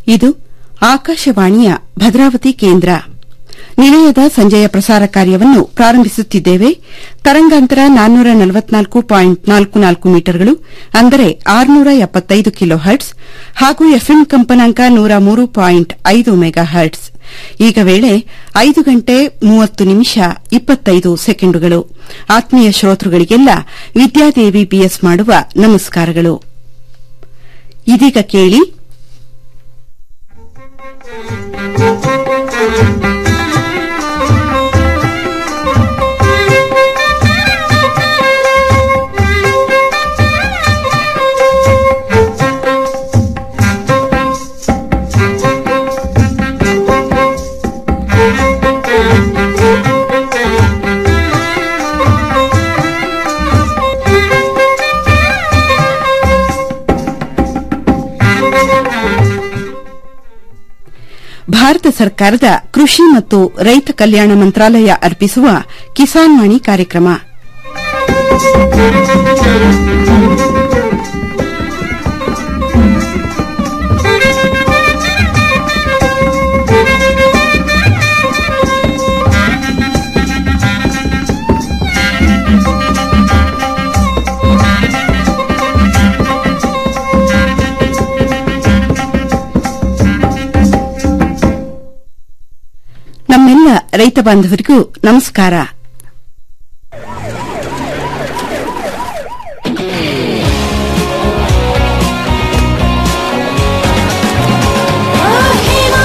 ಇದು ಆಕಾಶವಾಣಿಯ ಭದ್ರಾವತಿ ಕೇಂದ್ರ ನಿಲಯದ ಸಂಜೆಯ ಪ್ರಸಾರ ಕಾರ್ಯವನ್ನು ಪ್ರಾರಂಭಿಸುತ್ತಿದ್ದೇವೆ ತರಂಗಾಂತರ ನಾನ್ನೂರ ನಲವತ್ನಾಲ್ಕು ಪಾಯಿಂಟ್ ನಾಲ್ಕು ನಾಲ್ಕು ಮೀಟರ್ಗಳು ಅಂದರೆ ಆರುನೂರ ಎಪ್ಪತ್ತೈದು ಕಿಲೋ ಹರ್ಟ್ಸ್ ಹಾಗೂ ಎಫ್ಎಂ ಕಂಪನಾಂಕ ನೂರ ಮೂರು ಪಾಯಿಂಟ್ ಐದು ಮೆಗಾ ಹರ್ಟ್ಸ್ ಈಗ ವೇಳೆ ಐದು ಗಂಟೆ ಮೂವತ್ತು ನಿಮಿಷ ಇಪ್ಪತ್ತೈದು ಸೆಕೆಂಡುಗಳು ಆತ್ಮೀಯ ಶ್ರೋತೃಗಳಿಗೆಲ್ಲ ವಿದ್ಯಾದೇವಿ ಬಿಎಸ್ ಮಾಡುವ ನಮಸ್ಕಾರಗಳು ಇದೀಗ ಕೇಳಿ ಭಾರತ ಸರ್ಕಾರದ ಕೃಷಿ ಮತ್ತು ರೈತ ಕಲ್ಯಾಣ ಮಂತ್ರಾಲಯ ಅರ್ಪಿಸುವ ಕಿಸಾನ್ ವಾಣಿ ಕಾರ್ಯಕ್ರಮ ನಮ್ಮೆಲ್ಲ ರೈತ ಬಾಂಧವರಿಗೂ ನಮಸ್ಕಾರ ಹೇಮಾ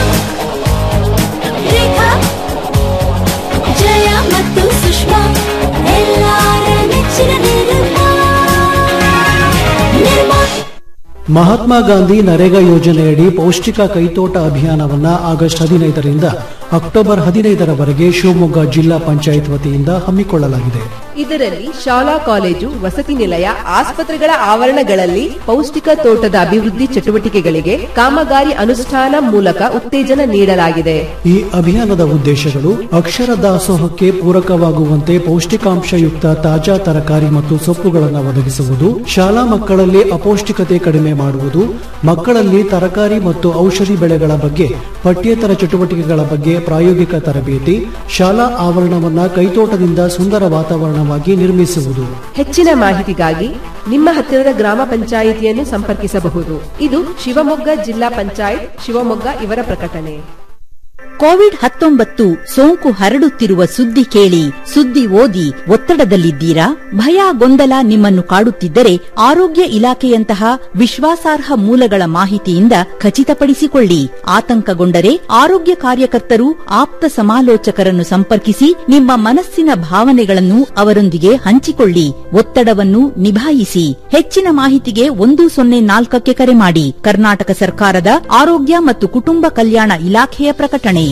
ರೇಖಾ ಜಯ ಮತ್ತು ಸುಷ್ಮಾ ಎಲ್ಲಾರ ನೆಚ್ಚಿನ ನಿರ್ಮಾ ನಿರ್ಮಾ ಮಹಾತ್ಮ ಗಾಂಧಿ ನರೇಗಾ ಯೋಜನೆಯಡಿ ಪೌಷ್ಟಿಕ ಕೈತೋಟ ಅಭಿಯಾನವನ್ನ ಆಗಸ್ಟ್ ಹದಿನೈದರಿಂದ ಅಕ್ಟೋಬರ್ ಹದಿನೈದರವರೆಗೆ ಶಿವಮೊಗ್ಗ ಜಿಲ್ಲಾ ಪಂಚಾಯತ್ ವತಿಯಿಂದ ಹಮ್ಮಿಕೊಳ್ಳಲಾಗಿದೆ ಇದರಲ್ಲಿ ಶಾಲಾ ಕಾಲೇಜು ವಸತಿ ನಿಲಯ ಆಸ್ಪತ್ರೆಗಳ ಆವರಣಗಳಲ್ಲಿ ಪೌಷ್ಟಿಕ ತೋಟದ ಅಭಿವೃದ್ಧಿ ಚಟುವಟಿಕೆಗಳಿಗೆ ಕಾಮಗಾರಿ ಅನುಷ್ಠಾನ ಮೂಲಕ ಉತ್ತೇಜನ ನೀಡಲಾಗಿದೆ ಈ ಅಭಿಯಾನದ ಉದ್ದೇಶಗಳು ಅಕ್ಷರ ದಾಸೋಹಕ್ಕೆ ಪೂರಕವಾಗುವಂತೆ ಪೌಷ್ಟಿಕಾಂಶಯುಕ್ತ ತಾಜಾ ತರಕಾರಿ ಮತ್ತು ಸೊಪ್ಪುಗಳನ್ನು ಒದಗಿಸುವುದು ಶಾಲಾ ಮಕ್ಕಳಲ್ಲಿ ಅಪೌಷ್ಟಿಕತೆ ಕಡಿಮೆ ಮಾಡುವುದು ಮಕ್ಕಳಲ್ಲಿ ತರಕಾರಿ ಮತ್ತು ಔಷಧಿ ಬೆಳೆಗಳ ಬಗ್ಗೆ ಪಠ್ಯೇತರ ಚಟುವಟಿಕೆಗಳ ಬಗ್ಗೆ ಪ್ರಾಯೋಗಿಕ ತರಬೇತಿ ಶಾಲಾ ಆವರಣವನ್ನ ಕೈತೋಟದಿಂದ ಸುಂದರ ವಾತಾವರಣವಾಗಿ ನಿರ್ಮಿಸುವುದು ಹೆಚ್ಚಿನ ಮಾಹಿತಿಗಾಗಿ ನಿಮ್ಮ ಹತ್ತಿರದ ಗ್ರಾಮ ಪಂಚಾಯಿತಿಯನ್ನು ಸಂಪರ್ಕಿಸಬಹುದು ಇದು ಶಿವಮೊಗ್ಗ ಜಿಲ್ಲಾ ಪಂಚಾಯತ್ ಶಿವಮೊಗ್ಗ ಇವರ ಪ್ರಕಟಣೆ ಕೋವಿಡ್ ಹತ್ತೊಂಬತ್ತು ಸೋಂಕು ಹರಡುತ್ತಿರುವ ಸುದ್ದಿ ಕೇಳಿ ಸುದ್ದಿ ಓದಿ ಒತ್ತಡದಲ್ಲಿದ್ದೀರಾ ಭಯ ಗೊಂದಲ ನಿಮ್ಮನ್ನು ಕಾಡುತ್ತಿದ್ದರೆ ಆರೋಗ್ಯ ಇಲಾಖೆಯಂತಹ ವಿಶ್ವಾಸಾರ್ಹ ಮೂಲಗಳ ಮಾಹಿತಿಯಿಂದ ಖಚಿತಪಡಿಸಿಕೊಳ್ಳಿ ಆತಂಕಗೊಂಡರೆ ಆರೋಗ್ಯ ಕಾರ್ಯಕರ್ತರು ಆಪ್ತ ಸಮಾಲೋಚಕರನ್ನು ಸಂಪರ್ಕಿಸಿ ನಿಮ್ಮ ಮನಸ್ಸಿನ ಭಾವನೆಗಳನ್ನು ಅವರೊಂದಿಗೆ ಹಂಚಿಕೊಳ್ಳಿ ಒತ್ತಡವನ್ನು ನಿಭಾಯಿಸಿ ಹೆಚ್ಚಿನ ಮಾಹಿತಿಗೆ ಒಂದು ಸೊನ್ನೆ ನಾಲ್ಕಕ್ಕೆ ಕರೆ ಮಾಡಿ ಕರ್ನಾಟಕ ಸರ್ಕಾರದ ಆರೋಗ್ಯ ಮತ್ತು ಕುಟುಂಬ ಕಲ್ಯಾಣ ಇಲಾಖೆಯ ಪ್ರಕಟಣೆ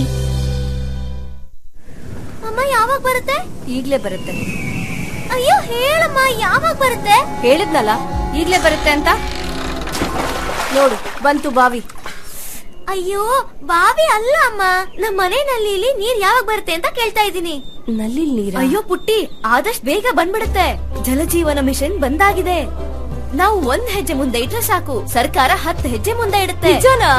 ಅಮ್ಮ ಯಾವಾಗ ಬರುತ್ತೆ ಈಗ್ಲೇ ಬರುತ್ತೆ ಅಯ್ಯೋ ಹೇಳಮ್ಮ ಯಾವಾಗ ಬರುತ್ತೆ ಹೇಳಿದ್ನಲ್ಲ ಈಗ್ಲೇ ಬರುತ್ತೆ ಅಂತ ನೋಡು ಬಂತು ಬಾವಿ ಅಯ್ಯೋ ಬಾವಿ ಅಲ್ಲ ಅಮ್ಮ ನಮ್ಮ ಮನೆ ನಲ್ಲಿಲಿ ನೀರ್ ಯಾವಾಗ ಬರುತ್ತೆ ಅಂತ ಕೇಳ್ತಾ ಇದ್ದೀನಿ ನಲ್ಲಿ ನೀರ್ ಅಯ್ಯೋ ಪುಟ್ಟಿ ಆದಷ್ಟು ಬೇಗ ಬಂದ್ಬಿಡುತ್ತೆ ಜಲಜೀವನ ಮಿಷನ್ ಬಂದಾಗಿದೆ ನಾವು ಒಂದ್ ಹೆಜ್ಜೆ ಮುಂದೆ ಇಟ್ರೆ ಸಾಕು ಸರ್ಕಾರ ಹತ್ತು ಹೆಜ್ಜೆ ಮುಂದೆ ಇಡುತ್ತೆ ನಿಜನಾ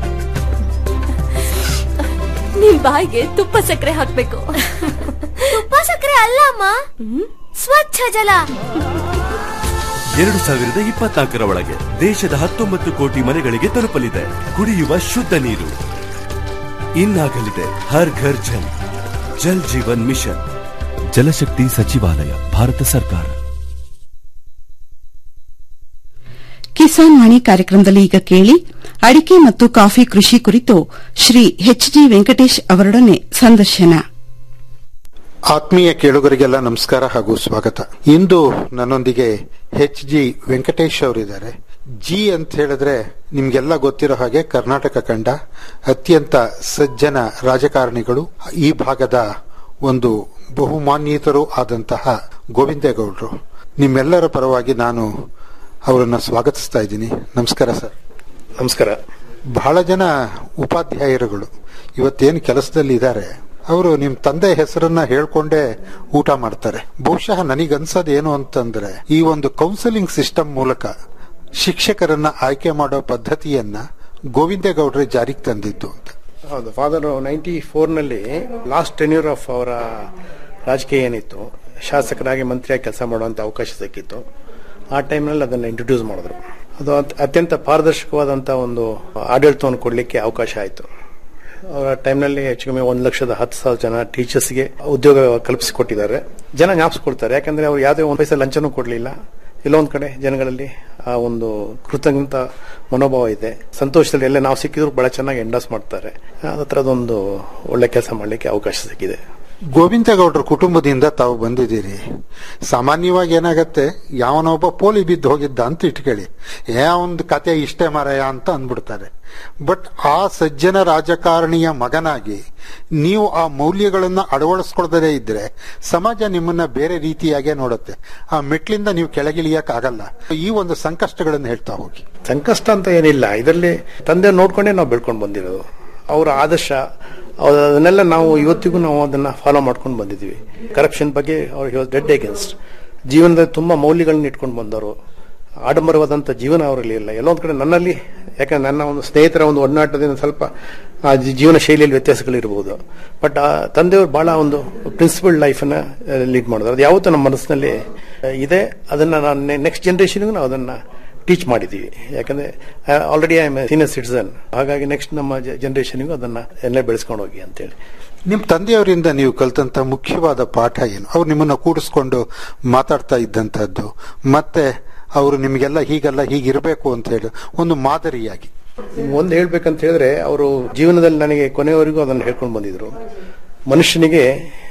ನಿಮ್ ಬಾಯಿಗೆ ತುಪ್ಪ ಸಕ್ಕರೆ ಹಾಕ್ಬೇಕು ತುಪ್ಪ ಸಕ್ಕರೆ ಅಲ್ಲ ಅಮ್ಮ ಸ್ವಚ್ಛ ಜಲ ಎರಡು ಸಾವಿರದ ಇಪ್ಪತ್ನಾಲ್ಕರ ಒಳಗೆ ದೇಶದ ಹತ್ತೊಂಬತ್ತು ಕೋಟಿ ಮನೆಗಳಿಗೆ ತಲುಪಲಿದೆ ಕುಡಿಯುವ ಶುದ್ಧ ನೀರು ಇನ್ನಾಗಲಿದೆ ಹರ್ ಘರ್ ಜಲ್ ಜಲ್ ಜೀವನ್ ಮಿಷನ್ ಜಲಶಕ್ತಿ ಸಚಿವಾಲಯ ಭಾರತ ಸರ್ಕಾರ ಕಿಸಾನ್ ವಾಣಿ ಕಾರ್ಯಕ್ರಮದಲ್ಲಿ ಈಗ ಕೇಳಿ ಅಡಿಕೆ ಮತ್ತು ಕಾಫಿ ಕೃಷಿ ಕುರಿತು ಶ್ರೀ ಎಚ್ ಜಿ ವೆಂಕಟೇಶ್ ಅವರೊಡನೆ ಸಂದರ್ಶನ ಆತ್ಮೀಯ ಕೇಳುಗರಿಗೆಲ್ಲ ನಮಸ್ಕಾರ ಹಾಗೂ ಸ್ವಾಗತ ಇಂದು ನನ್ನೊಂದಿಗೆ ಎಚ್ ಜಿ ವೆಂಕಟೇಶ್ ಅವರಿದ್ದಾರೆ ಜಿ ಅಂತ ಹೇಳಿದ್ರೆ ನಿಮ್ಗೆಲ್ಲ ಗೊತ್ತಿರೋ ಹಾಗೆ ಕರ್ನಾಟಕ ಕಂಡ ಅತ್ಯಂತ ಸಜ್ಜನ ರಾಜಕಾರಣಿಗಳು ಈ ಭಾಗದ ಒಂದು ಬಹುಮಾನ್ಯಿತರು ಆದಂತಹ ಗೋವಿಂದೇಗೌಡರು ನಿಮ್ಮೆಲ್ಲರ ಪರವಾಗಿ ನಾನು ಅವರನ್ನ ಸ್ವಾಗತಿಸ್ತಾ ಇದ್ದೀನಿ ನಮಸ್ಕಾರ ಸರ್ ನಮಸ್ಕಾರ ಬಹಳ ಜನ ಉಪಾಧ್ಯಾಯರುಗಳು ಇವತ್ತೇನು ಕೆಲಸದಲ್ಲಿ ಇದ್ದಾರೆ ಅವರು ನಿಮ್ ತಂದೆ ಹೆಸರನ್ನ ಹೇಳ್ಕೊಂಡೇ ಊಟ ಮಾಡ್ತಾರೆ ಬಹುಶಃ ನನಗನ್ಸೋದು ಏನು ಅಂತಂದ್ರೆ ಈ ಒಂದು ಕೌನ್ಸಿಲಿಂಗ್ ಸಿಸ್ಟಮ್ ಮೂಲಕ ಶಿಕ್ಷಕರನ್ನ ಆಯ್ಕೆ ಮಾಡೋ ಪದ್ಧತಿಯನ್ನ ಗೋವಿಂದೇಗೌಡರೇ ಜಾರಿಗೆ ತಂದಿದ್ದು ಅಂತ ಹೌದು ಫಾದರ್ ನೈಂಟಿ ಫೋರ್ನಲ್ಲಿ ಲಾಸ್ಟ್ ಟೆನ್ಯೂರ್ ಆಫ್ ಅವರ ರಾಜಕೀಯ ಏನಿತ್ತು ಶಾಸಕರಾಗಿ ಮಂತ್ರಿಯಾಗಿ ಕೆಲಸ ಮಾಡುವಂತ ಅವಕಾಶ ಸಿಕ್ಕಿತ್ತು ಆ ಟೈಮ್ನಲ್ಲಿ ಅದನ್ನು ಇಂಟ್ರೊಡ್ಯೂಸ್ ಮಾಡಿದ್ರು ಅದು ಅತ್- ಅತ್ಯಂತ ಪಾರದರ್ಶಕವಾದಂಥ ಒಂದು ಆಡಳಿತವನ್ನು ಕೊಡಲಿಕ್ಕೆ ಅವಕಾಶ ಆಯಿತು ಅವರ ಟೈಮ್ನಲ್ಲಿ ಹೆಚ್ಚು ಕಮ್ಮಿ ಒಂದು ಲಕ್ಷದ ಹತ್ತು ಸಾವಿರ ಜನ ಟೀಚರ್ಸ್ಗೆ ಉದ್ಯೋಗ ಕಲ್ಪಿಸಿಕೊಟ್ಟಿದ್ದಾರೆ ಜನ ಜ್ಞಾಪಿಸ್ಕೊಳ್ತಾರೆ ಯಾಕಂದ್ರೆ ಅವ್ರು ಯಾವುದೇ ಒಂದು ಪೈಸೆ ಲಂಚನೂ ಕೊಡಲಿಲ್ಲ ಎಲ್ಲೊಂದ್ ಕಡೆ ಜನಗಳಲ್ಲಿ ಆ ಒಂದು ಕೃತಜ್ಞತ ಮನೋಭಾವ ಇದೆ ಸಂತೋಷದಲ್ಲಿ ಎಲ್ಲ ನಾವು ಸಿಕ್ಕಿದ್ರು ಬಹಳ ಚೆನ್ನಾಗಿ ಎಂಡಾಸ್ ಮಾಡ್ತಾರೆ ಆ ಥರದೊಂದು ಒಳ್ಳೆ ಕೆಲಸ ಮಾಡಲಿಕ್ಕೆ ಅವಕಾಶ ಸಿಕ್ಕಿದೆ ಗೋವಿಂದೇಗೌಡರ ಕುಟುಂಬದಿಂದ ತಾವು ಬಂದಿದ್ದೀರಿ ಸಾಮಾನ್ಯವಾಗಿ ಏನಾಗತ್ತೆ ಯಾವನೊಬ್ಬ ಪೋಲಿ ಬಿದ್ದು ಹೋಗಿದ್ದ ಅಂತ ಇಟ್ಕೊಳ್ಳಿ ಏ ಒಂದು ಕತೆ ಇಷ್ಟೇ ಮರಯ ಅಂತ ಅಂದ್ಬಿಡ್ತಾರೆ ಬಟ್ ಆ ಸಜ್ಜನ ರಾಜಕಾರಣಿಯ ಮಗನಾಗಿ ನೀವು ಆ ಮೌಲ್ಯಗಳನ್ನ ಅಳವಡಿಸ್ಕೊಳ್ದೇ ಇದ್ರೆ ಸಮಾಜ ನಿಮ್ಮನ್ನ ಬೇರೆ ರೀತಿಯಾಗೇ ನೋಡುತ್ತೆ ಆ ಮೆಟ್ಲಿಂದ ನೀವು ಕೆಳಗಿಳಿಯಕ್ ಆಗಲ್ಲ ಈ ಒಂದು ಸಂಕಷ್ಟಗಳನ್ನು ಹೇಳ್ತಾ ಹೋಗಿ ಸಂಕಷ್ಟ ಅಂತ ಏನಿಲ್ಲ ಇದರಲ್ಲಿ ತಂದೆ ನೋಡ್ಕೊಂಡೇ ನಾವು ಬೆಳ್ಕೊಂಡು ಬಂದಿರೋದು ಅವರ ಆದರ್ಶ ಅವ್ರ- ಅದನ್ನೆಲ್ಲ ನಾವು ಇವತ್ತಿಗೂ ನಾವು ಅದನ್ನ ಫಾಲೋ ಮಾಡ್ಕೊಂಡು ಬಂದಿದ್ದೀವಿ ಕರಪ್ಷನ್ ಬಗ್ಗೆ ಅವ್ರಿಗೆ ಡೆಡ್ ಅಗೇನ್ಸ್ಟ್ ಜೀವನದಲ್ಲಿ ತುಂಬಾ ಮೌಲ್ಯಗಳನ್ನ ಇಟ್ಕೊಂಡು ಬಂದವರು ಆಡಂಬರವಾದಂಥ ಜೀವನ ಅವರಲ್ಲಿ ಇಲ್ಲ ಎಲ್ಲೋ ಒಂದು ಕಡೆ ನನ್ನಲ್ಲಿ ಯಾಕಂದ್ರೆ ನನ್ನ ಒಂದು ಸ್ನೇಹಿತರ ಒಂದು ಒಡನಾಟದಿಂದ ಸ್ವಲ್ಪ ಆ ಜಿ- ಜೀವನ ಶೈಲಿಯಲ್ಲಿ ವ್ಯತ್ಯಾಸಗಳಿರ್ಬೋದು ಬಟ್ ಆ ತಂದೆಯವರು ಬಹಳ ಒಂದು ಪ್ರಿನ್ಸಿಪಲ್ ಲೈಫನ್ನ ಲೀಡ್ ಮಾಡಿದ್ರು ಅದು ಯಾವತ್ತೂ ನಮ್ಮ ಮನಸ್ಸಿನಲ್ಲಿ ಆ, ಇದೆ ಅದನ್ನ ನಾನು ನೆಕ್ಸ್ಟ್ ಜನರೇಷನ್ಗೂ ನಾವು ಅದನ್ನ ಟೀಚ್ ಮಾಡಿದ್ದೀವಿ ಯಾಕಂದ್ರೆ already I am senior citizen ಹಾಗಾಗಿ ನೆಕ್ಸ್ಟ್ ನಮ್ಮ ಜನರೇಷನ್ಗೂ ಅದನ್ನ ಎಲ್ಲ ಬೆಳೆಸ್ಕೊಂಡು ಹೋಗಿ ಅಂತೇಳಿ ನಿಮ್ ತಂದೆಯವರಿಂದ ನೀವು ಕಲ್ತಂತ ಮುಖ್ಯವಾದ ಪಾಠ ಏನು ಅವ್ರು ನಿಮ್ಮನ್ನ ಕೂಡಿಸ್ಕೊಂಡು ಮಾತಾಡ್ತಾ ಇದ್ದಂತದ್ದು ಮತ್ತೆ ಅವರು ನಿಮಗೆಲ್ಲ ಹೀಗೆಲ್ಲ ಹೀಗಿರ್ಬೇಕು ಅಂತ ಹೇಳಿ ಒಂದು ಮಾದರಿಯಾಗಿ ಒಂದು ಹೇಳ್ಬೇಕಂತ ಹೇಳಿದ್ರೆ ಅವರು ಜೀವನದಲ್ಲಿ ನನಗೆ ಕೊನೆಯವರೆಗೂ ಅದನ್ನು ಹೇಳ್ಕೊಂಡು ಬಂದಿದ್ರು ಮನುಷ್ಯನಿಗೆ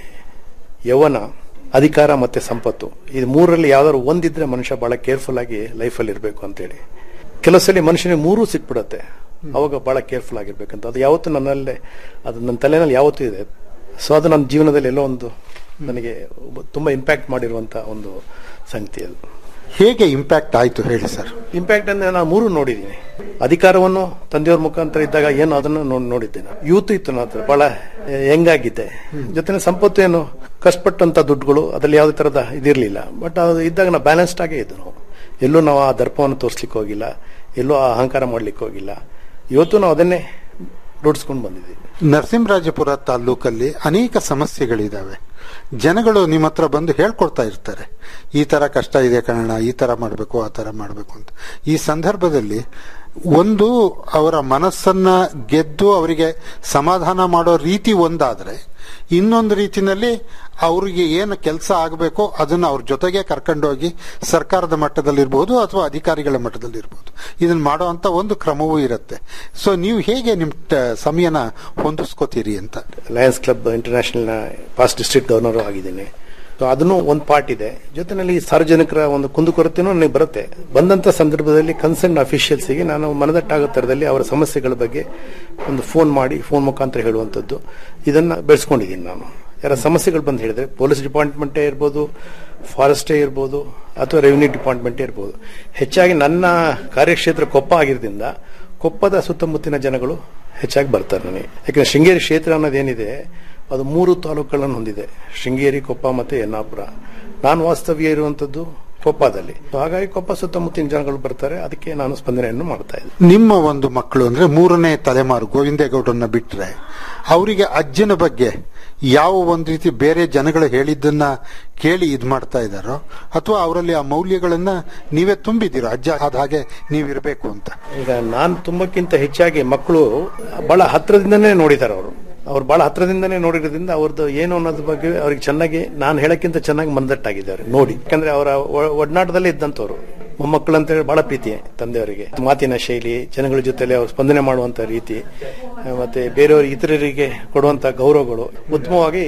ಯೌವನ ಅಧಿಕಾರ ಮತ್ತೆ ಸಂಪತ್ತು ಇದು ಮೂರರಲ್ಲಿ ಯಾವ್ದಾದ್ರು ಒಂದಿದ್ರೆ ಮನುಷ್ಯ ಬಹಳ ಕೇರ್ಫುಲ್ ಆಗಿ ಲೈಫಲ್ಲಿ ಇರಬೇಕು ಅಂತೇಳಿ ಕೆಲವು ಸಲ ಮನುಷ್ಯನಿಗೆ ಮೂರೂ ಸಿಕ್ಬಿಡತ್ತೆ ಅವಾಗ ಬಹಳ ಕೇರ್ಫುಲ್ ಆಗಿರ್ಬೇಕಂತ ಅದು ಯಾವತ್ತೂ ನನ್ನಲ್ಲೇ ಅದು ನನ್ನ ತಲೆನಲ್ಲಿ ಯಾವತ್ತೂ ಇದೆ ಸೊ ಅದು ನನ್ನ ಜೀವನದಲ್ಲಿ ಎಲ್ಲೋ ಒಂದು ನನಗೆ ಒಬ್ಬ- ತುಂಬಾ ಇಂಪ್ಯಾಕ್ಟ್ ಮಾಡಿರುವಂತ ಒಂದು ಸಂಗತಿ ಅದು ಹೇಗೆ ಇಂಪ್ಯಾಕ್ಟ್ ಆಯ್ತು ಹೇಳಿ ಸರ್ ಇಂಪ್ಯಾಕ್ಟ್ ಅಂದ್ರೆ ನಾನು ಮೂರು ನೋಡಿದ್ದೀನಿ ಅಧಿಕಾರವನ್ನು ತಂದೆಯವ್ರ ಮುಖಾಂತರ ಇದ್ದಾಗ ಏನು ಅದನ್ನು ನೋ- ನೋಡಿದ್ದೇನೆ ಯೂತ್ ಇತ್ತು ನನ್ನ ಹತ್ರ ಬಹಳ ಹೆಂಗಾಗಿದ್ದೆ ಜೊತೆ ಸಂಪತ್ತು ಏನು ಕಷ್ಟಪಟ್ಟಂತ ದುಡ್ಡುಗಳು ಅದ್ರಲ್ಲಿ ಯಾವುದೇ ತರದ ಇದಿರಲಿಲ್ಲ ಬಟ್ ಅದು ಇದ್ದಾಗ ನಾವು ಬ್ಯಾಲೆನ್ಸ್ಡ್ ಆಗೇ ಇದ್ದು ನಾವು ಎಲ್ಲೂ ನಾವು ಆ ದರ್ಪವನ್ನು ತೋರಿಸ್ಲಿಕ್ಕೆ ಹೋಗಿಲ್ಲ ಎಲ್ಲೂ ಆ ಅಹಂಕಾರ ಮಾಡ್ಲಿಕ್ಕೆ ಹೋಗಿಲ್ಲ ಇವತ್ತು ನಾವು ಅದನ್ನೇ ರೂಢಿಸ್ಕೊಂಡು ಬಂದಿದ್ದೀವಿ ನರಸಿಂಹರಾಜಪುರ ತಾಲ್ಲೂಕಲ್ಲಿ ಅನೇಕ ಸಮಸ್ಯೆಗಳಿದಾವೆ ಜನಗಳು ನಿಮ್ಮ ಹತ್ರ ಬಂದು ಹೇಳ್ಕೊಡ್ತಾ ಇರ್ತಾರೆ ಈ ತರ ಕಷ್ಟ ಇದೆ ಕನ್ನಡ ಈ ತರ ಮಾಡಬೇಕು ಆ ತರ ಮಾಡಬೇಕು ಅಂತ ಈ ಸಂದರ್ಭದಲ್ಲಿ ಒಂದು ಅವರ ಮನಸ್ಸನ್ನ ಗೆದ್ದು ಅವರಿಗೆ ಸಮಾಧಾನ ಮಾಡೋ ರೀತಿ ಒಂದಾದ್ರೆ ಇನ್ನೊಂದು ರೀತಿನಲ್ಲಿ ಅವರಿಗೆ ಏನು ಕೆಲಸ ಆಗಬೇಕೋ ಅದನ್ನ ಅವ್ರ ಜೊತೆಗೆ ಕರ್ಕೊಂಡೋಗಿ ಸರ್ಕಾರದ ಮಟ್ಟದಲ್ಲಿರ್ಬೋದು ಅಥವಾ ಅಧಿಕಾರಿಗಳ ಮಟ್ಟದಲ್ಲಿರ್ಬೋದು ಇದನ್ನ ಮಾಡುವಂತ ಒಂದು ಕ್ರಮವೂ ಇರುತ್ತೆ ಸೊ ನೀವು ಹೇಗೆ ನಿಮ್ ಟ- ಸಮಯನ ಹೊಂದಿಸ್ಕೋತೀರಿ ಅಂತ lions club international past district governor ಆಗಿದ್ದೀನಿ ಸೊ ಅದನ್ನು ಒಂದು ಪಾರ್ಟ್ ಇದೆ ಜೊತೆನಲ್ಲಿ ಸಾರ್ವಜನಿಕರ ಒಂದು ಕುಂದುಕೊರತೆನೂ ನನಗೆ ಬರುತ್ತೆ ಬಂದಂತ ಸಂದರ್ಭದಲ್ಲಿ ಕನ್ಸರ್ನ್ ಅಫಿಷಿಯಲ್ಸ್ಗೆ ನಾನು ಮನದಟ್ಟಾಗೋ ಥರದಲ್ಲಿ ಅವರ ಸಮಸ್ಯೆಗಳ ಬಗ್ಗೆ ಒಂದು ಫೋನ್ ಮಾಡಿ ಫೋನ್ ಮುಖಾಂತರ ಹೇಳುವಂಥದ್ದು ಇದನ್ನ ಬೆಳೆಸ್ಕೊಂಡಿದ್ದೀನಿ ನಾನು ಯಾರ ಸಮಸ್ಯೆಗಳು ಬಂದು ಹೇಳಿದ್ರೆ ಪೊಲೀಸ್ ಡಿಪಾರ್ಟ್ಮೆಂಟೇ ಇರ್ಬೋದು ಫಾರೆಸ್ಟೇ ಇರ್ಬೋದು ಅಥವಾ ರೆವಿನ್ಯೂ ಡಿಪಾರ್ಟ್ಮೆಂಟೇ ಇರ್ಬೋದು ಹೆಚ್ಚಾಗಿ ನನ್ನ ಕಾರ್ಯಕ್ಷೇತ್ರ ಕೊಪ್ಪ ಆಗಿರೋದ್ರಿಂದ ಕೊಪ್ಪದ ಸುತ್ತಮುತ್ತಿನ ಜನಗಳು ಹೆಚ್ಚಾಗಿ ಬರ್ತಾರೆ ನನಗೆ ಯಾಕಂದ್ರೆ ಶೃಂಗೇರಿ ಕ್ಷೇತ್ರ ಅನ್ನೋದೇನಿದೆ ಅದು ಮೂರು ತಾಲೂಕುಗಳನ್ನು ಹೊಂದಿದೆ ಶೃಂಗೇರಿ ಕೊಪ್ಪ ಮತ್ತೆ ಯನ್ನಾಪುರ ನಾನು ವಾಸ್ತವ್ಯ ಇರುವಂತದ್ದು ಕೊಪ್ಪದಲ್ಲಿ So ಹಾಗಾಗಿ ಕೊಪ್ಪ ಸುತ್ತಮುತ್ತಿನ ಜನಗಳು ಬರ್ತಾರೆ ಅದಕ್ಕೆ ನಾನು ಸ್ಪಂದನೆಯನ್ನು ಮಾಡ್ತಾ ಇದ್ದೆ ನಿಮ್ಮ ಒಂದು ಮಕ್ಕಳು ಅಂದ್ರೆ ಮೂರನೇ ತಲೆಮಾರು ಗೋವಿಂದೇಗೌಡರನ್ನ ಬಿಟ್ರೆ ಅವರಿಗೆ ಅಜ್ಜನ ಬಗ್ಗೆ ಯಾವ ಒಂದು ರೀತಿ ಬೇರೆ ಜನಗಳು ಹೇಳಿದ್ದನ್ನ ಕೇಳಿ ಇದ್ ಮಾಡ್ತಾ ಇದ್ದಾರೋ ಅಥವಾ ಅವರಲ್ಲಿ ಆ ಮೌಲ್ಯಗಳನ್ನ ನೀವೇ ತುಂಬಿದ್ದೀರೋ ಅಜ್ಜ ಆದ ಹಾಗೆ ನೀವಿರ್ಬೇಕು ಅಂತ ಈಗ ನಾನು ತುಂಬಕ್ಕಿಂತ ಹೆಚ್ಚಾಗಿ ಮಕ್ಕಳು ಬಹಳ ಹತ್ರದಿಂದನೇ ನೋಡಿದ್ದಾರೆ ಅವರು ಅವ್ರು ಬಹಳ ಹತ್ರದಿಂದನೇ ನೋಡಿರೋದ್ರಿಂದ ಅವ್ರದ್ದು ಏನು ಅನ್ನೋದ್ರ ಬಗ್ಗೆ ಅವ್ರಿಗೆ ಚೆನ್ನಾಗಿ ನಾನು ಹೇಳಕ್ಕಿಂತ ಚೆನ್ನಾಗಿ ಮಂದಟ್ಟಾಗಿದ್ದಾರೆ ನೋಡಿ ಯಾಕಂದ್ರೆ ಅವರ ಒ- ಒಡನಾಟದಲ್ಲೇ ಇದ್ದಂಥವ್ರು ಮೊಮ್ಮಕ್ಕಳು ಅಂತ ಹೇಳಿ ಬಹಳ ಪ್ರೀತಿ ತಂದೆಯವರಿಗೆ ಮಾತಿನ ಶೈಲಿ ಜನಗಳ ಜೊತೆಲೆ ಅವ್ರು ಸ್ಪಂದನೆ ಮಾಡುವಂತ ರೀತಿ ಆ, ಮತ್ತೆ ಬೇರೆಯವರು ಇತರರಿಗೆ ಕೊಡುವಂತ ಗೌರವಗಳು ಉತ್ತಮವಾಗಿ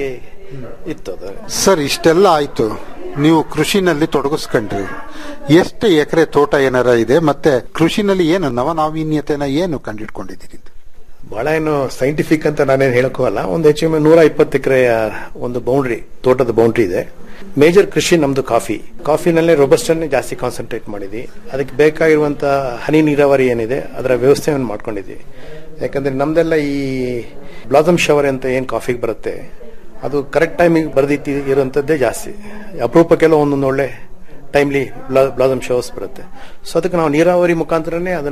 ಇತ್ತು ಅದು ಸರ್ ಇಷ್ಟೆಲ್ಲ ಆಯ್ತು ನೀವು ಕೃಷಿನಲ್ಲಿ ತೊಡಗಿಸ್ಕೊಂಡ್ರಿ ಎಷ್ಟು ಎಕರೆ ತೋಟ ಏನಾರ ಇದೆ ಮತ್ತೆ ಕೃಷಿನಲ್ಲಿ ಏನು ನವನಾವೀನ್ಯತೆನ ಏನು ಕಂಡಿಡ್ಕೊಂಡಿದ್ದೀರಿ ಬಹಳ ಏನು ಸೈಂಟಿಫಿಕ್ ಅಂತ ನಾನೇನು ಹೇಳಕ್ಕೋಲ್ಲ ಒಂದು ಹೆಚ್ಚು ಕಮ್ಮಿ ನೂರ ಇಪ್ಪತ್ತು ಎಕರೆಯ ಒಂದು ಬೌಂಡ್ರಿ ತೋಟದ ಬೌಂಡ್ರಿ ಇದೆ ಮೇಜರ್ ಕೃಷಿ ನಮ್ದು ಕಾಫಿ ಕಾಫಿನಲ್ಲೇ ರೋಬಸ್ಟನ್ನೇ ಜಾಸ್ತಿ ಕಾನ್ಸಂಟ್ರೇಟ್ ಮಾಡಿದ್ವಿ ಅದಕ್ಕೆ ಬೇಕಾಗಿರುವಂತ ಹನಿ ನೀರಾವರಿ ಏನಿದೆ ಅದರ ವ್ಯವಸ್ಥೆಯನ್ನು ಮಾಡ್ಕೊಂಡಿದ್ವಿ ಯಾಕಂದ್ರೆ ನಮ್ದೆಲ್ಲ ಈ ಬ್ಲಾಸಮ್ ಶವರ್ ಅಂತ ಏನು ಕಾಫಿಗೆ ಬರುತ್ತೆ ಅದು ಕರೆಕ್ಟ್ ಟೈಮಿಗೆ ಬರೆದಿತ್ತು ಇರುವಂತದ್ದೇ ಜಾಸ್ತಿ ಅಪರೂಪಕ್ಕೆಲ್ಲ ಒಂದೊಂದು ಒಳ್ಳೆ ಟೈಮ್ಲಿ ಬ್ಲಾಸಮ್ ಶವರ್ಸ್ ಬರುತ್ತೆ ಸೊ ಅದಕ್ಕೆ ನಾವು ನೀರಾವರಿ ಮುಖಾಂತರನೇ ಅದನ್ನ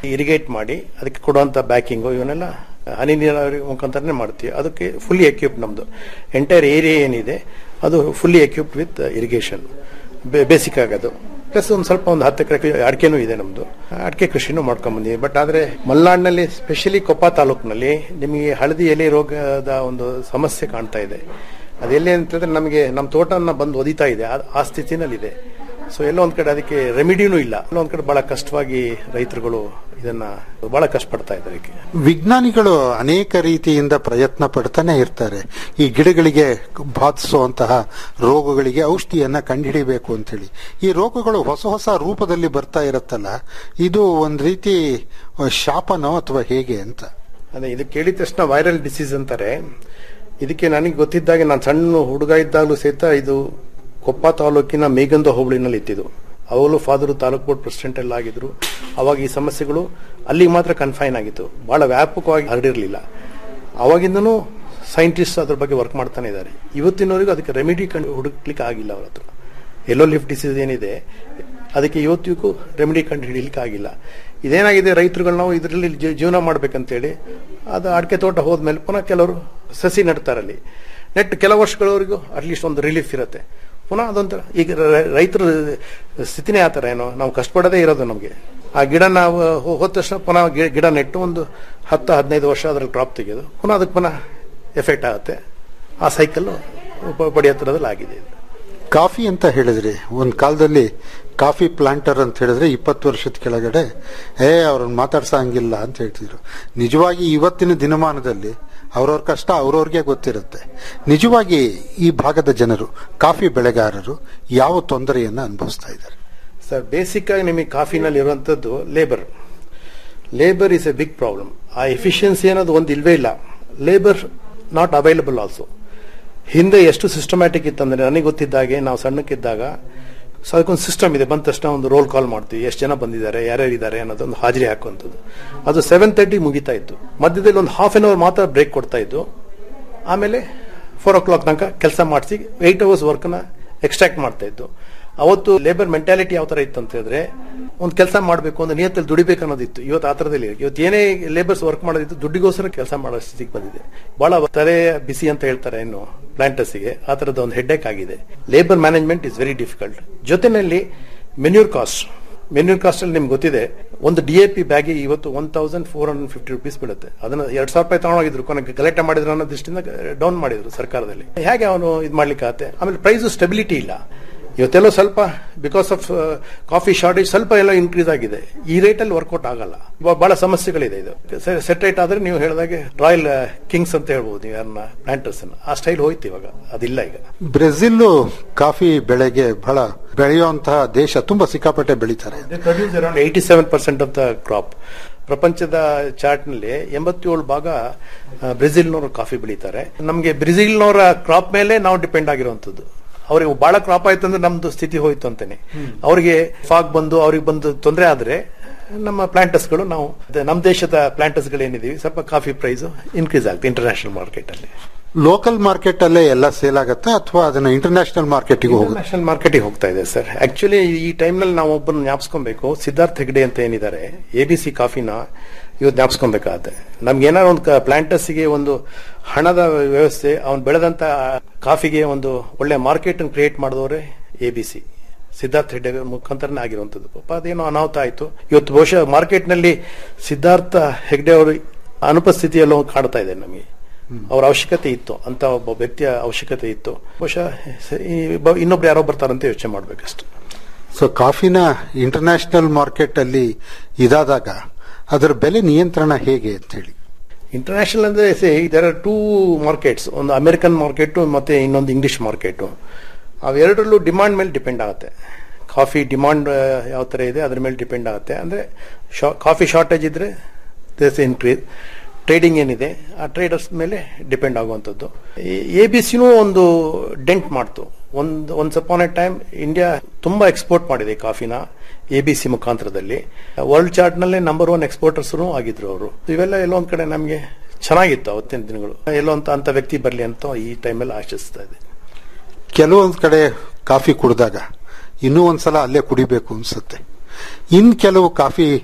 ಇರಿಗೇಟ್ ಮಾಡಿ ಅದಕ್ಕೆ ಕೊಡುವಂತ ಬ್ಯಾಕಿಂಗು ಇವನ್ನೆಲ್ಲ ಹನಿ ನೀರಾವರಿ ಮುಖಾಂತರನೇ ಮಾಡ್ತೀವಿ ಅದಕ್ಕೆ ಫುಲ್ಲಿ ಎಕ್ವಿಪ್ಡ್ ನಮ್ದು ಎಂಟೈರ್ ಏರಿಯಾ ಏನಿದೆ ಅದು fully equipped with irrigation basic ಆಗೋದು ಪ್ಲಸ್ ಒಂದು ಸ್ವಲ್ಪ ಒಂದು ಹತ್ತು ಎಕರೆ ಅಡಿಕೆನೂ ಇದೆ ನಮ್ದು ಅಡಿಕೆ ಕೃಷಿನೂ ಮಾಡ್ಕೊಂಡ್ ಬಂದಿವಿ ಬಟ್ ಆದ್ರೆ ಮಲೆನಾಡಿನಲ್ಲಿ ಸ್ಪೆಷಲಿ ಕೊಪ್ಪ ತಾಲೂಕಿನಲ್ಲಿ ನಿಮಗೆ ಹಳದಿ ಎಲೆ ರೋಗದ ಒಂದು ಸಮಸ್ಯೆ ಕಾಣ್ತಾ ಇದೆ ಅದೆಲ್ಲಿ ಅಂತಂದ್ರೆ ನಮಗೆ ನಮ್ಮ ತೋಟನ ಬಂದು ಒದಿತಾ ಇದೆ ಆ- ಆ ಸ್ಥಿತಿನಲ್ಲಿದೆ ಸೊ ಎಲ್ಲೋ ಒಂದ್ ಕಡೆ ಅದಕ್ಕೆ ರೆಮಿಡಿನೂ ಇಲ್ಲ ಎಲ್ಲೋ ಒಂದ್ ಕಡೆ ಬಹಳ ಕಷ್ಟವಾಗಿ ರೈತರುಗಳು ಇದನ್ನ ಬಹಳ ಕಷ್ಟಪಡ್ತಾ ಇದ್ದಾರೆ ಇದಕ್ಕೆ ವಿಜ್ಞಾನಿಗಳು ಅನೇಕ ರೀತಿಯಿಂದ ಪ್ರಯತ್ನ ಪಡ್ತಾನೆ ಇರ್ತಾರೆ ಈ ಗಿಡಗಳಿಗೆ ಬಾಧಿಸುವಂತಹ ರೋಗಗಳಿಗೆ ಔಷಧಿಯನ್ನ ಕಂಡುಹಿಡಿಬೇಕು ಅಂತೇಳಿ ಈ ರೋಗಗಳು ಹೊಸ ಹೊಸ ರೂಪದಲ್ಲಿ ಬರ್ತಾ ಇರುತ್ತಲ್ಲ ಇದು ಒಂದ್ ರೀತಿ ಶಾಪನೋ ಅಥವಾ ಹೇಗೆ ಅಂತ ಅದೇ ಇದು ಕೇಳಿದ ತಕ್ಷಣ ವೈರಲ್ ಡಿಸೀಸ್ ಅಂತಾರೆ ಇದಕ್ಕೆ ನನಗೆ ಗೊತ್ತಿದ್ದಾಗೆ ನಾನು ಸಣ್ಣ ಹುಡುಗ ಇದ್ದಾಗಲೂ ಸಹಿತ ಇದು ಕೊಪ್ಪ ತಾಲೂಕಿನ ಮೇಗಂದ ಹೋಬಳಿನಲ್ಲಿ ಇತ್ತಿದ್ದು ಅವಳು ಫಾದರು ತಾಲೂಕು ಬೋರ್ಡ್ ಪ್ರೆಸಿಡೆಂಟ್ ಎಲ್ಲ ಆಗಿದ್ರು ಅವಾಗ ಈ ಸಮಸ್ಯೆಗಳು ಅಲ್ಲಿಗೆ ಮಾತ್ರ ಕನ್ಫೈನ್ ಆಗಿತ್ತು ಬಹಳ ವ್ಯಾಪಕವಾಗಿ ಹರಡಿರಲಿಲ್ಲ ಅವಾಗಿಂದನೂ ಸೈಂಟಿಸ್ಟ್ ಅದ್ರ ಬಗ್ಗೆ ವರ್ಕ್ ಮಾಡ್ತಾನೆ ಇದ್ದಾರೆ ಇವತ್ತಿನವರೆಗೂ ಅದಕ್ಕೆ ರೆಮಿಡಿ ಕಂಡು ಹುಡುಕ್ಲಿಕ್ಕೆ ಆಗಿಲ್ಲ ಅವ್ರ ಹತ್ರ ಎಲ್ಲೋ ಲಿಫ್ಟ್ ಡಿಸೀಸ್ ಏನಿದೆ ಅದಕ್ಕೆ ಇವತ್ತಿಗೂ ರೆಮಿಡಿ ಕಂಡು ಹಿಡಿಲಿಕ್ಕೆ ಆಗಿಲ್ಲ ಇದೇನಾಗಿದೆ ರೈತರುಗಳು ನಾವು ಇದರಲ್ಲಿ ಜೀವನ ಮಾಡ್ಬೇಕಂತೇಳಿ ಅದು ಅಡಿಕೆ ತೋಟ ಹೋದ್ಮೇಲೆ ಪುನಃ ಕೆಲವರು ಸಸಿ ನೆಡ್ತಾರಲ್ಲಿ ನೆಟ್ ಕೆಲವು ವರ್ಷಗಳವರೆಗೂ ಅಟ್ಲೀಸ್ಟ್ ಒಂದು ರಿಲೀಫ್ ಇರುತ್ತೆ ಪುನಃ ಅದೊಂಥರ ಈಗ ರ- ರೈತರ ಸ್ಥಿತಿನೇ ಆ ಥರ ಏನೋ ನಾವು ಕಷ್ಟಪಡದೇ ಇರೋದು ನಮಗೆ ಆ ಗಿಡ ನಾವು ಹೋ- ಹೋದ ತಕ್ಷಣ ಪುನಃ ಗಿ- ಗಿಡ ನೆಟ್ಟು ಒಂದು ಹತ್ತು ಹದಿನೈದು ವರ್ಷ ಅದ್ರಲ್ಲಿ ಕ್ರಾಪ್ ತೆಗೆಯೋದು ಪುನಃ ಅದಕ್ಕೆ ಪುನಃ ಎಫೆಕ್ಟ್ ಆಗುತ್ತೆ ಆ ಸೈಕಲ್ ಪಡೆಯೋ ಥರದಲ್ಲಿ ಆಗಿದೆ ಇದು ಕಾಫಿ ಅಂತ ಹೇಳಿದ್ರಿ ಒಂದ್ ಕಾಲದಲ್ಲಿ ಕಾಫಿ ಪ್ಲಾಂಟರ್ ಅಂತ ಹೇಳಿದ್ರೆ ಇಪ್ಪತ್ತು ವರ್ಷದ ಕೆಳಗಡೆ ಏ ಅವ್ರನ್ನ ಮಾತಾಡ್ಸಂಗಿಲ್ಲ ಅಂತ ಹೇಳ್ತಿದ್ರು ನಿಜವಾಗಿ ಇವತ್ತಿನ ದಿನಮಾನದಲ್ಲಿ ಅವ್ರವ್ರ ಕಷ್ಟ ಅವ್ರವ್ರಿಗೆ ಗೊತ್ತಿರುತ್ತೆ ನಿಜವಾಗಿ ಈ ಭಾಗದ ಜನರು ಕಾಫಿ ಬೆಳೆಗಾರರು ಯಾವ ತೊಂದರೆಯನ್ನ ಅನುಭವಿಸ್ತಾ ಇದ್ದಾರೆ ಸರ್ ಬೇಸಿಕ್ ಆಗಿ ನಿಮಗೆ ಕಾಫಿನಲ್ಲಿ ಇರುವಂತದ್ದು labour labour is a big problem ಆ ಎಫಿಷಿಯನ್ಸಿ ಅನ್ನೋದು ಒಂದು ಇಲ್ವೇ ಇಲ್ಲ ಲೇಬರ್ ನಾಟ್ ಅವೈಲಬಲ್ ಆಲ್ಸೋ ಹಿಂದೆ ಎಷ್ಟು ಸಿಸ್ಟಮ್ಯಾಟಿಕ್ ಇತ್ತಂದ್ರೆ ನನಗೆ ಗೊತ್ತಿದ್ದಾಗೆ ನಾವು ಸಣ್ಣಕ್ಕಿದ್ದಾಗ ಸೊ ಅದಕ್ಕೊಂದು ಸಿಸ್ಟಮ್ ಇದೆ ಬಂದ ತಕ್ಷಣ ಒಂದು ರೋಲ್ ಕಾಲ್ ಮಾಡ್ತೀವಿ ಎಷ್ಟು ಜನ ಬಂದಿದ್ದಾರೆ ಯಾರ್ಯಾರು ಇದ್ದಾರೆ ಅನ್ನೋದೊಂದು ಹಾಜರಿ ಹಾಕುವಂಥದ್ದು ಅದು ಸೆವೆನ್ ತರ್ಟಿ ಮುಗಿತಾ ಇತ್ತು ಮಧ್ಯದಲ್ಲಿ ಒಂದು ಹಾಫ್ ಅನ್ ಅವರ್ ಮಾತ್ರ ಬ್ರೇಕ್ ಕೊಡ್ತಾ ಇದ್ದು ಆಮೇಲೆ ಫೋರ್ ಓ ಕ್ಲಾಕ್ ತನಕ ಕೆಲಸ ಮಾಡಿಸಿ ಏಟ್ ಅವರ್ಸ್ ವರ್ಕ್ನ ಎಕ್ಸ್ಟ್ರಾಕ್ಟ್ ಮಾಡ್ತಾ ಇದ್ದು ಅವತ್ತು ಲೇಬರ್ ಮೆಂಟಾಲಿಟಿ ಯಾವ ತರ ಇತ್ತು ಅಂತ ಹೇಳಿದ್ರೆ ಒಂದು ಕೆಲಸ ಮಾಡಬೇಕು ಒಂದು ನಿಯತ್ತಲ್ಲಿ ದುಡಿಬೇಕು ಅನ್ನೋದಿತ್ತು ಇವತ್ತು ಆ ಥರದಲ್ಲಿ ಇಲ್ಲ. ಇವತ್ತು ಏನೇ ಲೇಬರ್ಸ್ ವರ್ಕ್ ಮಾಡೋದಿತ್ತು ದುಡ್ಡಿಗೋಸ್ಕರ ಕೆಲಸ ಮಾಡೋ ಸ್ಥಿತಿಗೆ ಬಂದಿದೆ ಬಹಳ ತಲೆ ಬಿಸಿ ಅಂತ ಹೇಳ್ತಾರೆ ಇನ್ನು ಪ್ಲಾಂಟರ್ಸ್ಗೆ ಆ ಥರದ ಒಂದು ಹೆಡ್ಡೇಕ್ ಆಗಿದೆ labour management is very difficult ಜೊತೆನಲ್ಲಿ ಮೆನ್ಯೂರ್ ಕಾಸ್ಟ್ ಮೆನ್ಯೂರ್ ಕಾಸ್ಟ್ ಅಲ್ಲಿ ನಿಮ್ಗೆ ಗೊತ್ತಿದೆ ಒಂದು ಡಿ ಎ ಪಿ ಬ್ಯಾಗಿ ಇವತ್ತು one thousand four hundred fifty rupees ಬೀಳುತ್ತೆ ಅದನ್ನ ಎರಡ್ ಸಾವಿರ ರೂಪಾಯಿ ತಗೊಂಡೋಗಿದ್ರು ಕೊನೆಗೆ ಗಲಾಟೆ ಮಾಡಿದ್ರು ಅನ್ನೋ ದೃಷ್ಟಿಯಿಂದ ಡೌನ್ ಮಾಡಿದ್ರು ಸರ್ಕಾರದಲ್ಲಿ ಹೇಗೆ ಅವನು ಇದು ಮಾಡ್ಲಿಕ್ಕೆ ಆಗುತ್ತೆ ಆಮೇಲೆ ಪ್ರೈಸ್ ಸ್ಟೆಬಿಲಿಟಿ ಇಲ್ಲ ಇವತ್ತೆಲ್ಲೋ ಸ್ವಲ್ಪ ಬಿಕಾಸ್ ಆಫ್ ಕಾಫಿ ಶಾರ್ಟೇಜ್ ಸ್ವಲ್ಪ ಎಲ್ಲ ಇನ್ಕ್ರೀಸ್ ಆಗಿದೆ ಈ ರೇಟ್ ಅಲ್ಲಿ ವರ್ಕೌಟ್ ಆಗಲ್ಲ ಇವಾಗ ಬಹಳ ಸಮಸ್ಯೆಗಳಿದೆ ಇದು ಸೆಟ್ ರೇಟ್ ಆದ್ರೆ ನೀವು ಹೇಳಿದಾಗೆ ರಾಯಲ್ ಕಿಂಗ್ಸ್ ಅಂತ ಹೇಳ್ಬೋದು ನೀವು ಯಾರನ್ನ ಪ್ಲಾಂಟರ್ಸ್ ಆ ಸ್ಟೈಲ್ ಹೋಯ್ತು ಇವಾಗ ಅದಿಲ್ಲ ಈಗ ಬ್ರೆಜಿಲ್ ಕಾಫಿ ಬೆಳೆಗೆ ಬಹಳ ಬೆಳೆಯುವಂತಹ ದೇಶ ತುಂಬಾ ಸಿಕ್ಕಾಪಟ್ಟೆ ಬೆಳೀತಾರೆ produce around eighty seven percent of the crop ಪ್ರಪಂಚದ ಚಾರ್ಟ್ ನಲ್ಲಿ ಎಂಬತ್ತೇಳು ಭಾಗ ಆ, ಬ್ರೆಜಿಲ್ನವರು ಕಾಫಿ ಬೆಳೀತಾರೆ ನಮಗೆ ಬ್ರೆಜಿಲ್ನವರ ಕ್ರಾಪ್ ಮೇಲೆ ನಾವು ಡಿಪೆಂಡ್ ಆಗಿರುವಂತದ್ದು ಅವ್ರಿಗೆ ಬಹಳ ಕ್ರಾಪ್ ಆಯ್ತು ಅಂದ್ರೆ ನಮ್ದು ಸ್ಥಿತಿ ಹೋಯ್ತು ಅಂತಾನೆ ಅವರಿಗೆ ಫಾಗ್ ಬಂದು ಅವ್ರಿಗೆ ಬಂದು ತೊಂದರೆ ಆದ್ರೆ ನಮ್ಮ ಪ್ಲಾಂಟರ್ಸ್ಗಳು ನಾವು ಅದೇ ನಮ್ಮ ದೇಶದ ಪ್ಲಾಂಟರ್ಸ್ಗಳು ಏನಿದೀವಿ ಸ್ವಲ್ಪ ಕಾಫಿ ಪ್ರೈಸ್ ಇನ್ಕ್ರೀಸ್ ಆಗುತ್ತೆ ಇಂಟರ್ನ್ಯಾಷನಲ್ ಮಾರ್ಕೆಟ್ ಅಲ್ಲಿ ಲೋಕಲ್ ಮಾರ್ಕೆಟ್ ಅಲ್ಲೇ ಎಲ್ಲ ಸೇಲ್ ಆಗುತ್ತಾ ಅಥವಾ ಅದನ್ನ ಇಂಟರ್ನ್ಯಾಷನಲ್ ಮಾರ್ಕೆಟ್ಗೆ ಹೋಗುತ್ತೆ ನ್ಯಾಷನಲ್ ಮಾರ್ಕೆಟಿಗೆ ಹೋಗ್ತಾ ಇದೆ ಸರ್ ಆಕ್ಚುಲಿ ಈ ಟೈಮ್ನಲ್ಲಿ ನಾವು ಒಬ್ಬರನ್ನ ಜ್ಞಾಪಿಸ್ಕೊಬೇಕು ಸಿದ್ಧಾರ್ಥ್ ಹೆಗ್ಡೆ ಅಂತ ಏನಿದ್ದಾರೆ ಎ ಬಿ ಸಿ ಕಾಫಿನ ಇವತ್ತು ಜ್ಞಾಪಿಸ್ಕೊಬೇಕಾಗತ್ತೆ ನಮ್ಗೆ ಏನಾದ್ರು ಒಂದು ಪ್ಲಾಂಟರ್ಸ್ಗೆ ಒಂದು ಹಣದ ವ್ಯವಸ್ಥೆ ಅವ್ನು ಬೆಳೆದಂತ ಕಾಫಿಗೆ ಒಂದು ಒಳ್ಳೆ ಮಾರ್ಕೆಟ್ ಕ್ರಿಯೇಟ್ ಮಾಡಿದವರೇ A B C Siddharth Hegde ಮುಖಾಂತರನೇ ಆಗಿರುವಂತದ್ದು ಪಾಪ ಅದೇನೋ ಅನಾಹುತ ಆಯ್ತು ಇವತ್ತು ಬಹುಶಃ ಮಾರ್ಕೆಟ್ ನಲ್ಲಿ ಸಿದ್ಧಾರ್ಥ ಹೆಗ್ಡೆ ಅವರು ಅನುಪಸ್ಥಿತಿಯಲ್ಲೂ ಕಾಡ್ತಾ ಇದೆ ನಮಗೆ ಅವ್ರ ಅವಶ್ಯಕತೆ ಇತ್ತು ಅಂತ ಒಬ್ಬ ವ್ಯಕ್ತಿಯ ಅವಶ್ಯಕತೆ ಇತ್ತು ಬಹುಶಃ ಈ ಬ- ಇನ್ನೊಬ್ರು ಯಾರೋ ಬರ್ತಾರಂತ ಯೋಚನೆ ಮಾಡ್ಬೇಕಷ್ಟು ಸೊ ಕಾಫಿನ ಇಂಟರ್ನ್ಯಾಷನಲ್ ಮಾರ್ಕೆಟ್ ಅಲ್ಲಿ ಇದಾದಾಗ ಅದರ ಬೆಲೆ ನಿಯಂತ್ರಣ ಹೇಗೆ ಅಂತ ಹೇಳಿ ಇಂಟರ್ನ್ಯಾಷನಲ್ ಅಂದ್ರೆ ದೇರ್ ಆರ್ ಟೂ ಮಾರ್ಕೆಟ್ಸ್ ಒಂದು ಅಮೆರಿಕನ್ ಮಾರ್ಕೆಟ್ ಮತ್ತೆ ಇನ್ನೊಂದು ಇಂಗ್ಲಿಷ್ ಮಾರ್ಕೆಟ್ ಅವೆರಡರಲ್ಲೂ ಡಿಮಾಂಡ್ ಮೇಲೆ ಡಿಪೆಂಡ್ ಆಗುತ್ತೆ ಕಾಫಿ ಡಿಮಾಂಡ್ ಯಾವ ತರ ಇದೆ ಅದ್ರ ಮೇಲೆ ಡಿಪೆಂಡ್ ಆಗುತ್ತೆ ಅಂದ್ರೆ ಕಾಫಿ ಶಾರ್ಟೇಜ್ ಇದ್ರೆ ದೇಸ್ ಇನ್ಕ್ರೀಸ್ ಟ್ರೇಡಿಂಗ್ ಏನಿದೆ ಆ ಟ್ರೇಡರ್ಸ್ ಮೇಲೆ ಡಿಪೆಂಡ್ ಆಗುವಂಥದ್ದು ಎ ಬಿ ಸಿನೂ ಒಂದು ಡೆಂಟ್ ಮಾಡ್ತು ಒಂದು ಒಂದು ಸಪಾನ್ ಎ ಟೈಮ್ ಇಂಡಿಯಾ ತುಂಬಾ ಎಕ್ಸ್ಪೋರ್ಟ್ ಮಾಡಿದೆ ಈ ಕಾಫಿನ ಎ ಬಿ ಸಿ ಮುಖಾಂತರದಲ್ಲಿ ವರ್ಲ್ಡ್ ಚಾರ್ಟ್ ನಲ್ಲೇ ನಂಬರ್ ಒನ್ ಎಕ್ಸ್ಪೋರ್ಟರ್ಸ್ ಆಗಿದ್ರು ಅವರು ಇವೆಲ್ಲ ಎಲ್ಲೋ ಒಂದ್ ಕಡೆ ನಮಗೆ ಚೆನ್ನಾಗಿತ್ತು ಅವತ್ತಿನ ದಿನಗಳು ಎಲ್ಲೋ ಅಂತ ಅಂತ ವ್ಯಕ್ತಿ ಬರಲಿ ಅಂತ ಈ ಟೈಮಲ್ಲಿ ಆಶಿಸ್ತಾ ಇದೆ ಕೆಲವೊಂದ್ ಕಡೆ ಕಾಫಿ ಕುಡಿದಾಗ ಇನ್ನೂ ಒಂದ್ಸಲ ಅಲ್ಲೇ ಕುಡಿಬೇಕು ಅನ್ಸುತ್ತೆ ಇನ್ ಕೆಲವು ಕಾಫಿ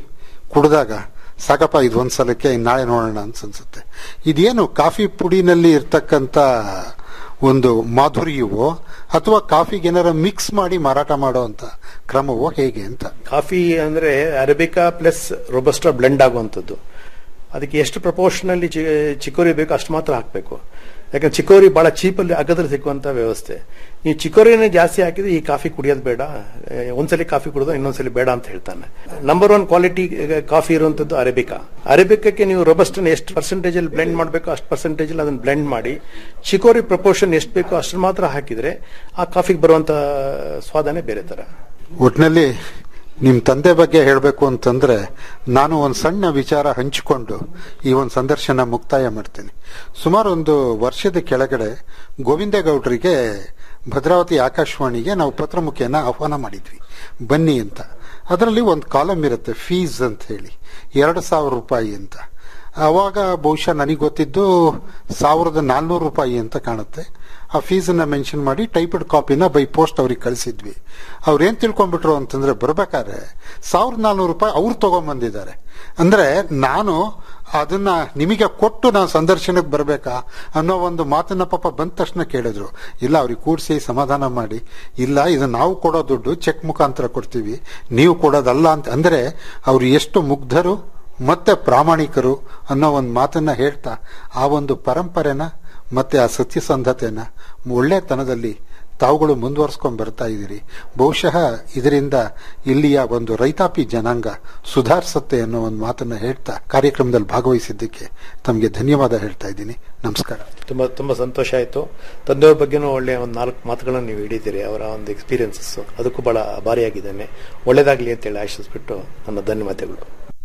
ಕುಡಿದಾಗ ಸಾಕಪ್ಪ ಇದು ಒಂದ್ ಸಲಕ್ಕೆ ಇನ್ ನಾಳೆ ನೋಡೋಣ ಅಂತ ಅನ್ಸುತ್ತೆ ಇದೇನು ಕಾಫಿ ಪುಡಿನಲ್ಲಿ ಇರ್ತಕ್ಕಂತ ಒಂದು ಮಾಧುರ್ಯವೋ ಅಥವಾ ಕಾಫಿಗೆ ಏನಾರ ಮಿಕ್ಸ್ ಮಾಡಿ ಮಾರಾಟ ಮಾಡೋ ಅಂತ ಕ್ರಮವೋ ಹೇಗೆ ಅಂತ ಕಾಫಿ ಅಂದ್ರೆ ಅರೇಬಿಕಾ ಪ್ಲಸ್ ರೊಬಸ್ಟಾ ಬ್ಲೆಂಡ್ ಆಗುವಂಥದ್ದು ಅದಕ್ಕೆ ಎಷ್ಟು ಪ್ರಪೋರ್ಷನಲ್ಲಿ ಚಿಕೋರಿ ಬೇಕು ಅಷ್ಟು ಮಾತ್ರ ಹಾಕಬೇಕು ಯಾಕಂದ್ರೆ ಚಿಕೋರಿ ಬಹಳ ಚೀಪಲ್ಲಿ ಅಗದಲ್ಲಿ ಸಿಕ್ಕುವಂತ ವ್ಯವಸ್ಥೆ ಈ ಚಿಕೋರಿನೇ ಜಾಸ್ತಿ ಹಾಕಿದ್ರೆ ಈ ಕಾಫಿ ಕುಡಿಯೋದು ಬೇಡ ಏ, ಒಂದ್ಸಲಿ ಕಾಫಿ ಕುಡಿದು ಇನ್ನೊಂದ್ಸಲಿ ಬೇಡ ಅಂತ ಹೇಳ್ತಾನೆ ನಂಬರ್ ಒನ್ ಕ್ವಾಲಿಟಿ ಕಾಫಿ ಇರುವಂತದ್ದು ಅರೇಬಿಕಾ ಅರೇಬಿಕಕ್ಕೆ ನೀವು ರೊಬಸ್ಟ್ ಎಷ್ಟು ಪರ್ಸೆಂಟೇಜ್ ಅಲ್ಲಿ ಬ್ಲೆಂಡ್ ಮಾಡಬೇಕು ಅಷ್ಟು ಪರ್ಸೆಂಟೇಜ್ ಅಲ್ಲಿ ಅದನ್ನ ಬ್ಲೆಂಡ್ ಮಾಡಿ ಚಿಕೋರಿ ಪ್ರಪೋರ್ಷನ್ ಎಷ್ಟು ಬೇಕೋ ಅಷ್ಟು ಮಾತ್ರ ಹಾಕಿದ್ರೆ ಆ ಕಾಫಿಗೆ ಬರುವಂತ ಸ್ವಾದನೆ ಬೇರೆ ತರ ಒಟ್ನಲ್ಲಿ ನಿಮ್ ತಂದೆ ಬಗ್ಗೆ ಹೇಳಬೇಕು ಅಂತಂದ್ರೆ ನಾನು ಒಂದು ಸಣ್ಣ ವಿಚಾರ ಹಂಚಿಕೊಂಡು ಈ ಒಂದು ಸಂದರ್ಶನ ಮುಕ್ತಾಯ ಮಾಡ್ತೀನಿ ಸುಮಾರು ಒಂದು ವರ್ಷದ ಕೆಳಗಡೆ ಗೋವಿಂದೇಗೌಡರಿಗೆ ಭದ್ರಾವತಿ ಆಕಾಶವಾಣಿಗೆ ನಾವು ಪತ್ರಮುಖಿಯನ್ನ ಆಹ್ವಾನ ಮಾಡಿದ್ವಿ ಬನ್ನಿ ಅಂತ ಅದರಲ್ಲಿ ಒಂದು ಕಾಲಮ್ ಇರುತ್ತೆ ಫೀಸ್ ಅಂತ ಹೇಳಿ ಎರಡು ಸಾವಿರ ರೂಪಾಯಿ ಅಂತ ಅವಾಗ ಬಹುಶಃ ನನಗೆ ಗೊತ್ತಿದ್ದು ಸಾವಿರದ ನಾಲ್ನೂರು ರೂಪಾಯಿ ಅಂತ ಕಾಣುತ್ತೆ ಆ ಫೀಸನ್ನ ಮೆನ್ಷನ್ ಮಾಡಿ ಟೈಪ್ಡ್ ಕಾಪಿನ ಬೈ ಪೋಸ್ಟ್ ಅವ್ರಿಗೆ ಕಳಿಸಿದ್ವಿ ಅವ್ರು ಏನ್ ತಿಳ್ಕೊಂಡ್ಬಿಟ್ರು ಅಂತಂದ್ರೆ ಬರ್ಬೇಕಾದ್ರೆ ಸಾವಿರದ ನಾಲ್ನೂರು ರೂಪಾಯಿ ಅವ್ರು ತಗೊಂಡ್ಬಂದಿದ್ದಾರೆ ಅಂದ್ರೆ ನಾನು ಅದನ್ನ ನಿಮಗೆ ಕೊಟ್ಟು ನಾನು ಸಂದರ್ಶನಕ್ಕೆ ಬರಬೇಕಾ ಅನ್ನೋ ಒಂದು ಮಾತನ್ನ ಪಾಪ ಬಂದ ತಕ್ಷಣ ಕೇಳಿದ್ರು ಇಲ್ಲ ಅವ್ರಿಗೆ ಕೂಡಿಸಿ ಸಮಾಧಾನ ಮಾಡಿ ಇಲ್ಲ ಇದು ನಾವು ಕೊಡೋ ದುಡ್ಡು ಚೆಕ್ ಮುಖಾಂತರ ಕೊಡ್ತೀವಿ ನೀವು ಕೊಡೋದಲ್ಲ ಅಂತ ಅಂದ್ರೆ ಅವ್ರು ಎಷ್ಟು ಮುಗ್ಧರು ಮತ್ತೆ ಪ್ರಾಮಾಣಿಕರು ಅನ್ನೋ ಒಂದು ಮಾತನ್ನ ಹೇಳ್ತಾ ಆ ಒಂದು ಪರಂಪರೆನ ಮತ್ತೆ ಆ ಸತ್ಯಸಂಧತೆನ ಒಳ್ಳೆತನದಲ್ಲಿ ತಾವುಗಳು ಮುಂದುವರ್ಸ್ಕೊಂಡ್ ಬರ್ತಾ ಇದ್ದೀರಿ ಬಹುಶಃ ಇದರಿಂದ ಇಲ್ಲಿಯ ಒಂದು ರೈತಾಪಿ ಜನಾಂಗ ಸುಧಾರಿಸುತ್ತೆ ಅನ್ನೋ ಒಂದು ಮಾತನ್ನ ಹೇಳ್ತಾ ಕಾರ್ಯಕ್ರಮದಲ್ಲಿ ಭಾಗವಹಿಸಿದ್ದಕ್ಕೆ ತಮಗೆ ಧನ್ಯವಾದ ಹೇಳ್ತಾ ಇದ್ದೀನಿ ನಮಸ್ಕಾರ ತುಂಬಾ ತುಂಬಾ ಸಂತೋಷ ಆಯ್ತು ತಂದೆಯವ್ರ ಬಗ್ಗೆನೂ ಒಳ್ಳೆ ಒಂದು ನಾಲ್ಕು ಮಾತುಗಳನ್ನು ನೀವು ಹಿಡಿತೀರಿ ಅವರ ಒಂದು ಎಕ್ಸ್ಪೀರಿಯನ್ಸಸ್ ಅದಕ್ಕೂ ಬಹಳ ಭಾರಿಯಾಗಿದ್ದೇನೆ ಒಳ್ಳೇದಾಗ್ಲಿ ಅಂತೇಳಿ ಆಶಿಸ್ಬಿಟ್ಟು ನನ್ನ ಧನ್ಯವಾದಗಳು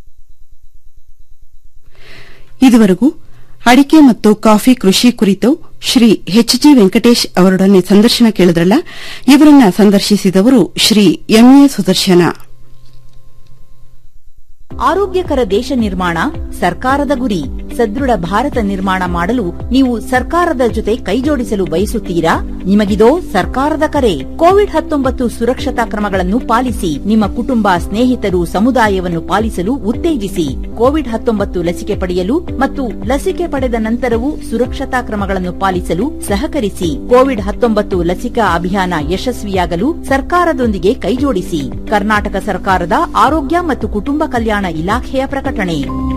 ಇದುವರೆಗೂ ಅಡಿಕೆ ಮತ್ತು ಕಾಫಿ ಕೃಷಿ ಕುರಿತು ಶ್ರೀ ಎಚ್ ಜಿ ವೆಂಕಟೇಶ್ ಅವರೊಡನೆ ಸಂದರ್ಶನ ಕೇಳಿದ್ರಲ್ಲ ಇವರನ್ನ ಸಂದರ್ಶಿಸಿದವರು ಶ್ರೀ ಎಂಎ ಸುದರ್ಶನ ಆರೋಗ್ಯಕರ ದೇಶ ನಿರ್ಮಾಣ ಸರ್ಕಾರದ ಗುರಿ ಸದೃಢ ಭಾರತ ನಿರ್ಮಾಣ ಮಾಡಲು ನೀವು ಸರ್ಕಾರದ ಜೊತೆ ಕೈಜೋಡಿಸಲು ಬಯಸುತ್ತೀರಾ ನಿಮಗಿದೋ ಸರ್ಕಾರದ ಕರೆ ಕೋವಿಡ್ ಹತ್ತೊಂಬತ್ತು ಸುರಕ್ಷತಾ ಕ್ರಮಗಳನ್ನು ಪಾಲಿಸಿ ನಿಮ್ಮ ಕುಟುಂಬ ಸ್ನೇಹಿತರು ಸಮುದಾಯವನ್ನು ಪಾಲಿಸಲು ಉತ್ತೇಜಿಸಿ ಕೋವಿಡ್ ಹತ್ತೊಂಬತ್ತು ಲಸಿಕೆ ಪಡೆಯಲು ಮತ್ತು ಲಸಿಕೆ ಪಡೆದ ನಂತರವೂ ಸುರಕ್ಷತಾ ಕ್ರಮಗಳನ್ನು ಪಾಲಿಸಲು ಸಹಕರಿಸಿ ಕೋವಿಡ್ ಹತ್ತೊಂಬತ್ತು ಲಸಿಕಾ ಅಭಿಯಾನ ಯಶಸ್ವಿಯಾಗಲು ಸರ್ಕಾರದೊಂದಿಗೆ ಕೈಜೋಡಿಸಿ ಕರ್ನಾಟಕ ಸರ್ಕಾರದ ಆರೋಗ್ಯ ಮತ್ತು ಕುಟುಂಬ ಕಲ್ಯಾಣ ಇಲಾಖೆಯ ಪ್ರಕಟಣೆ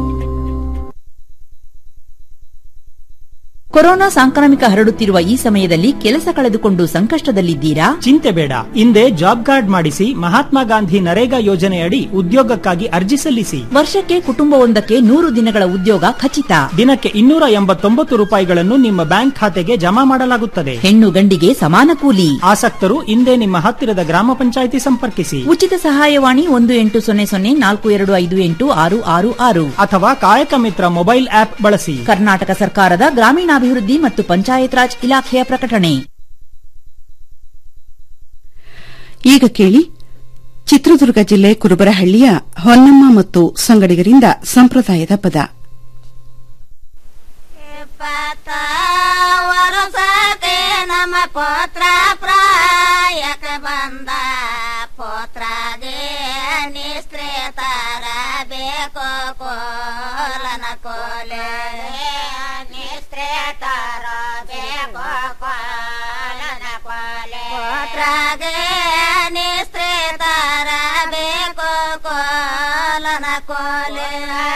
ಕೊರೋನಾ ಸಾಂಕ್ರಾಮಿಕ ಹರಡುತ್ತಿರುವ ಈ ಸಮಯದಲ್ಲಿ ಕೆಲಸ ಕಳೆದುಕೊಂಡು ಸಂಕಷ್ಟದಲ್ಲಿದ್ದೀರಾ ಚಿಂತೆ ಬೇಡ ಹಿಂದೆ ಜಾಬ್ ಕಾರ್ಡ್ ಮಾಡಿಸಿ ಮಹಾತ್ಮ ಗಾಂಧಿ ನರೇಗಾ ಯೋಜನೆಯಡಿ ಉದ್ಯೋಗಕ್ಕಾಗಿ ಅರ್ಜಿ ಸಲ್ಲಿಸಿ ವರ್ಷಕ್ಕೆ ಕುಟುಂಬವೊಂದಕ್ಕೆ ನೂರು ದಿನಗಳ ಉದ್ಯೋಗ ಖಚಿತ ದಿನಕ್ಕೆ ಇನ್ನೂರ ಎಂಬತ್ತೊಂಬತ್ತು ರೂಪಾಯಿಗಳನ್ನು ನಿಮ್ಮ ಬ್ಯಾಂಕ್ ಖಾತೆಗೆ ಜಮಾ ಮಾಡಲಾಗುತ್ತದೆ ಹೆಣ್ಣು ಗಂಡಿಗೆ ಸಮಾನ ಕೂಲಿ ಆಸಕ್ತರು ಹಿಂದೆ ನಿಮ್ಮ ಹತ್ತಿರದ ಗ್ರಾಮ ಪಂಚಾಯಿತಿ ಸಂಪರ್ಕಿಸಿ ಉಚಿತ ಸಹಾಯವಾಣಿ ಒಂದು ಎಂಟು ಸೊನ್ನೆ ಸೊನ್ನೆ ನಾಲ್ಕು ಎರಡು ಐದು ಎಂಟು ಆರು ಆರು ಆರು ಅಥವಾ ಕಾಯಕ ಮಿತ್ರ ಮೊಬೈಲ್ ಆಪ್ ಬಳಸಿ ಕರ್ನಾಟಕ ಸರ್ಕಾರದ ಗ್ರಾಮೀಣಾಭಿವೃದ್ಧಿ ಮತ್ತು ಪಂಚಾಯತ್ ರಾಜ್ ಇಲಾಖೆಯ ಪ್ರಕಟಣೆ ಈಗ ಕೇಳಿ ಚಿತ್ರದುರ್ಗ ಜಿಲ್ಲೆ ಕುರುಬರಹಳ್ಳಿಯ ಹೊನ್ನಮ್ಮ ಮತ್ತು ಸಂಗಡಿಗರಿಂದ ಸಂಪ್ರದಾಯದ ಪದ ಇಪ್ಪತ್ತ ವರುಸಕ್ಕೆ ನಮ್ಮ ಪೋತ್ರ ಪ್ರಾಯಕ ಬಂದ ಪೋತ್ರಗೆ ನಿಸ್ತ್ರೇತರ ಬೇಕು ಕೋಲನ ಕೋಲೆ ನಿಸ್ತ್ರೇತರ ಬೇಕು ಕೋಲನ ಕೋಲೆ ಪೋತ್ರಗೆ ನಿಸ್ತ್ರೇತರ ಬೇಕು ಕೋಲನ ಕೋಲೆ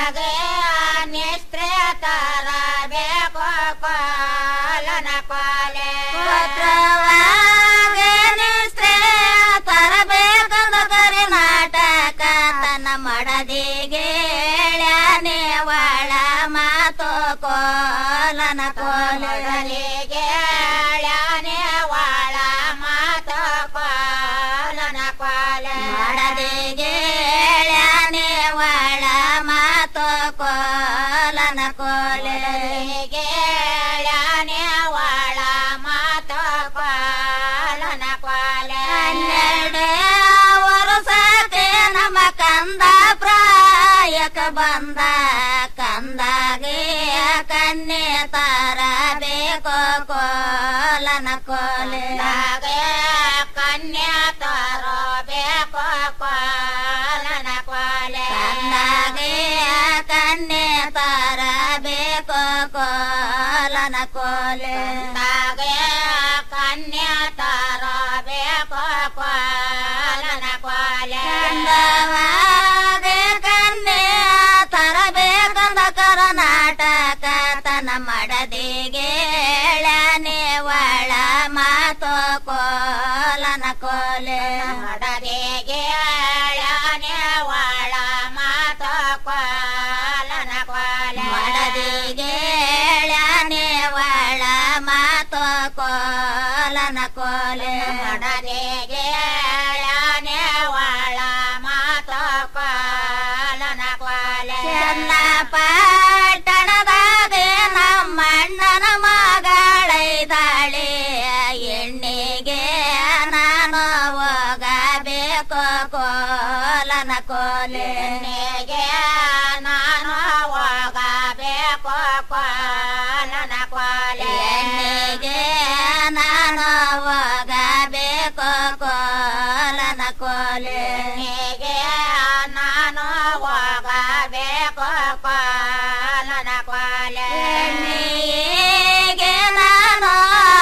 ನಿಸ್ತ್ರೇತರ ಬೇಕು ಕೋಲನ ಕೋಲೆ ಪತ್ರವಾಗೆ ನಿಸ್ತ್ರೇತರ ಬೇಕಂದ ಕರ್ನಾಟಕ ತನ್ನ ಮಡದಿಗೆ ಹೇಳ್ಯಾನೆ ಒಳ ಮಾತು ಕೋಲನ ಕೋಲಗಳಿಗೆ ಹೇಳ್ಯಾನೆ ಒಳ ಮಾತು ಕೋಲನ ಕೋಲ ಮಡದಿಗೆ ಹೇಳ್ಯಾನೆ ಒಳ ಮಾತು ಕೋಲನ ಕೋಲರಿಗೆ ಹೇಳ್ಯಾನೆ ಒಳ ಮಾತು ಕೋಲನ ಕೋಲ ಹನ್ನೆರಡು ವರ್ಷಕ್ಕೆ ನಮ್ಮ ಕಂದ ಪ್ರಾಯಕ ಬಂದ ಕಂದಾಗೆ ಕನ್ಯೆ ತರ ಬೇಕು ಕೋಲನ ಕೋಲಾಗೆ ಕನ್ಯಾ ತರ ಬೇಕು ಕೋಲನ ಕೋಲೆ ಕಂದಾಗೆ ಕೋಲೆ ಕನ್ಯಾ ತರಬೇಕು ಕೋಲನ ಕೋಲೆ ಕನ್ಯಾ ತರಬೇಕಂದ ಕರ್ನಾಟಕ ತನ ಮಡದಿಗೆ ಏಳನೆ ಒಳ ಮಾತು ಕೋಲನ ಕೋಲೆ ಮಡದಿಗೆ ಏಳನೆ ಒಳ ಮಾತು ಕೋಲನ ಕೋಲೆ ಮಡದಿಗೆ ಏಳನೆ ಒಳ ಮಾತು ಕೋಲನ ಕೋಲೆ ಮಡದಿಗೆ ಏಳನೆ ಒಳ ಮಾತು ಕೋಲನ ಕೋಲೆ ಚೆನ್ನ ಪಟ್ಟಣದಾಗೆ ನಮ್ಮಣ್ಣನ ಮಗಳೈದಾಳೆ ಎಣ್ಣಿಗೆ ನಾನು ಹೋಗಬೇಕು ಕೋಲನ ಕೋಲೆ ಎಣ್ಣೆಗೆ ನಾನು ಹೋಗಬೇಕು ಕೋಲನ ಕೋಲೆ ಎಣ್ಣೆಗೆ ನಾನು ಹೋಗಬೇಕು ಕೋಲನ ಕೋಲೆ ಎಣ್ಣೆಗೆ ನಾನು ಹೋಗಬೇಕು ಕೋಲನ ಕೋಲೆ ಎಣ್ಣೆಗೆ ನಾನು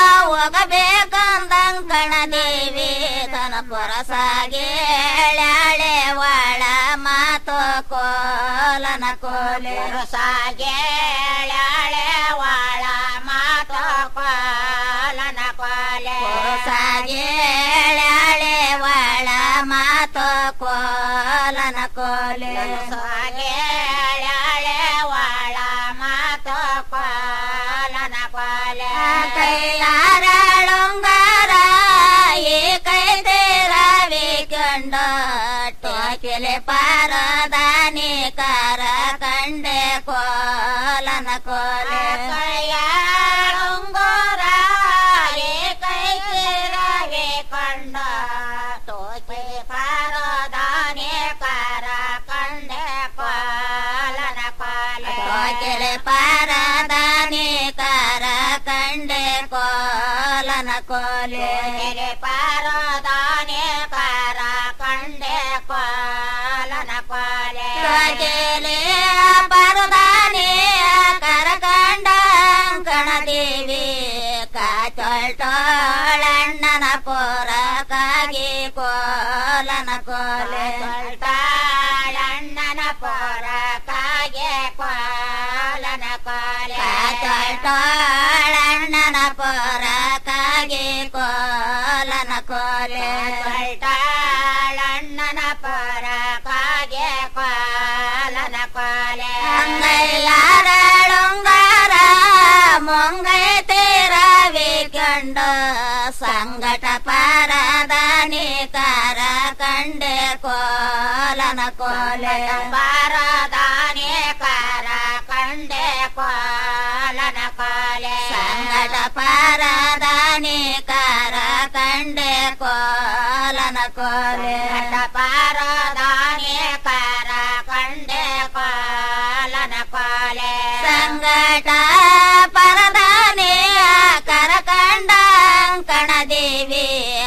ಹೋಗಬೇಕಂದಂಕಣ ದೇವಿ ತನ ಪೊರಸಾಗೆ ಎಳೆ ಒಳ ಮಾತು ಕೋಲನ ಕೋಲೆ ಪೊರಸಾಗೆ ಎಳೆ ಒಳ ಮಾತು ಕೋಲನ ಕೋಲೆ ಪೊರಸಾಗೆ ಎಳೆ ಒಳ ಮಾತು ಕೋಲನ ಕೋಲೆ ಪೊರಸಾಗೆ ಎಳೆ ಒಳ ಮಾತು ಕೋಲನ ಕೋಲೆ ಕೈಲಾರಳುಂಗಾರ ಈ ಕೈ ರವಿ ಕಂಡ ಟೋಕಿಲೆ ಪಾರದಾನಿ ಕಾರ ಕಂಡೆ ಕೋಲನ ಕೋಲೆ ಕೈಯಾಳುಂಗಾರ ಈ ಕೈ ರವಿ ಕಂಡ ಟೋಕಿಲೆ ಪಾರದಾನಿ ಕಾರ ಕಂಡೆ ಕೋಲನ ಕೋಲೆ ಟೋಕಿಲೆ ಪಾರದಾನಿ ಕಾರ ಕಂಡೆ ಕೋಲನ ಕೋಲೆ ಪಾರದಾನೆ ಕಾರ ಕಂಡೆ ಕೋಲನ ಕೋಲೆ ಟೋಕಿಲೆ ಪಾರದಾನೆ ಕರ ಕಂಡ ಕಣದೇವಿ ಕಾಚೊಳ್ಟೋಳಣ್ಣನ ಪೋರಕಾಗಿ ಕೋಲನ ಕೋಲೆ ಅಣ್ಣನ ಪೋರಕಾಗೆ ಕೋಲನ ಕೋಲೆ ಕಾಚೊಳ್ಟೋಳಣ್ಣನ ಪೋರಕಾಗೆ ಕೋಲನ ಕೋಲೆ ಅಣ್ಣನ ಪೋರಕಾಗೆ ಕೋಲನ ಕೋಲೆ ಅಂಗೈಲಾರಳುಂಗಾರ ಮೊಂಗೈ ರವಿ ಕಂಡ ಸಂಗಟ ಪಾರದಾನಿ ಕಾರ ಕಂಡೆ ಕೋಲನ ಕೋಲೆ ಪಾರದಾನಿ ಕಾರ ಕಂಡೆ ಕೋಲನ ಕೋಲೆ ಸಂಗಟ ಪಾರದಾನಿ ಕಾರ ಕಂಡೆ ಕೋಲನ ಕೋಲೆ ಪಾರದಾನಿ ಕಾರ ಕಂಡೆ ಕೋಲನ ಕೋಲೆ ಸಂಗಟ ಪರದಾನೆ ಕರ ಕಂಡ ಕಣದೇವಿ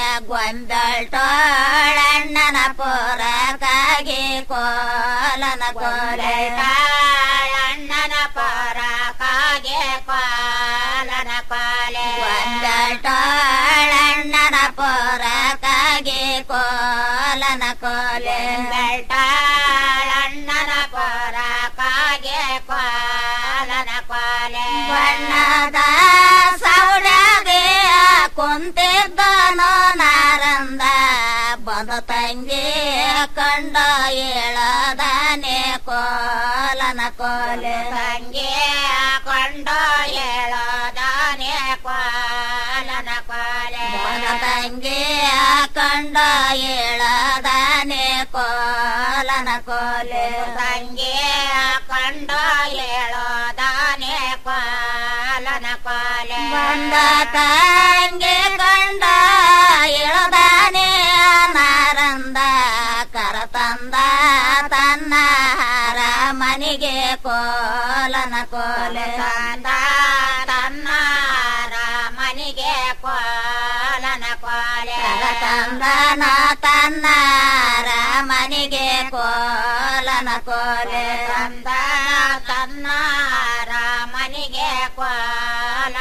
ಗೊಂದಳ್ಟೋಳಣ್ಣನ ಪೋರಕಾಗಿ ಕೋಲನ ಕೋಲೆ ಅಣ್ಣನ ಪೋರಕಾಗೆ ಕೋಲನ ಕೋಲೆ ಗೊಂದಳ್ಟೋಳಣ್ಣನ ಪೋರಕಾಗೆ ಕೋಲನ ಕೋಲೆ ಬೆಳ್ಟಾಳಣ್ಣನ ಪೋರಕಾಗೆ ಕೋಲನ ಕೋಲೆ ಬಣ್ಣದ ಸೌಡಗೆ ಕುಂತಿದ್ದನು ನಾರಂದ ಬಂದ ತಂಗಿ ಕಂಡ ಏಳದಾನೆ ಕೋಲನ ಕೋಲೆ ತಂಗಿ ಕಂಡ ಏಳದಾನೆ ಕೋಲನ ಕೋಲೆ ಬಂದ ತಂಗಿ ಕಂಡ ಏಳದಾನೆ ಕೋಲನ ಕೋಲೆ ತಂಗಿ ಕಂಡ ಏಳದಾನೆ ಕೋಲನ ಕೋಲೆ ಬಂದ ತಂಗಿ ಕಂಡ ಏಳದಾನೆ ನಾರಂದ ಕರತಂದ ತನ್ನ ಮನಿಗೆ ಕೋಲನ ಕೋಲೆ ತಂದ ತನ್ನ ಮನಿಗೆ ಕೋಲನ ಕೋಲೆ ತಂದನ ತನ್ನ ಮನಿಗೆ ಕೋಲನ ಕೋಲೆ ತಂದ ತನ್ನ ಮನಿಗೆ ಕೋಲನ ಕೋಲೆ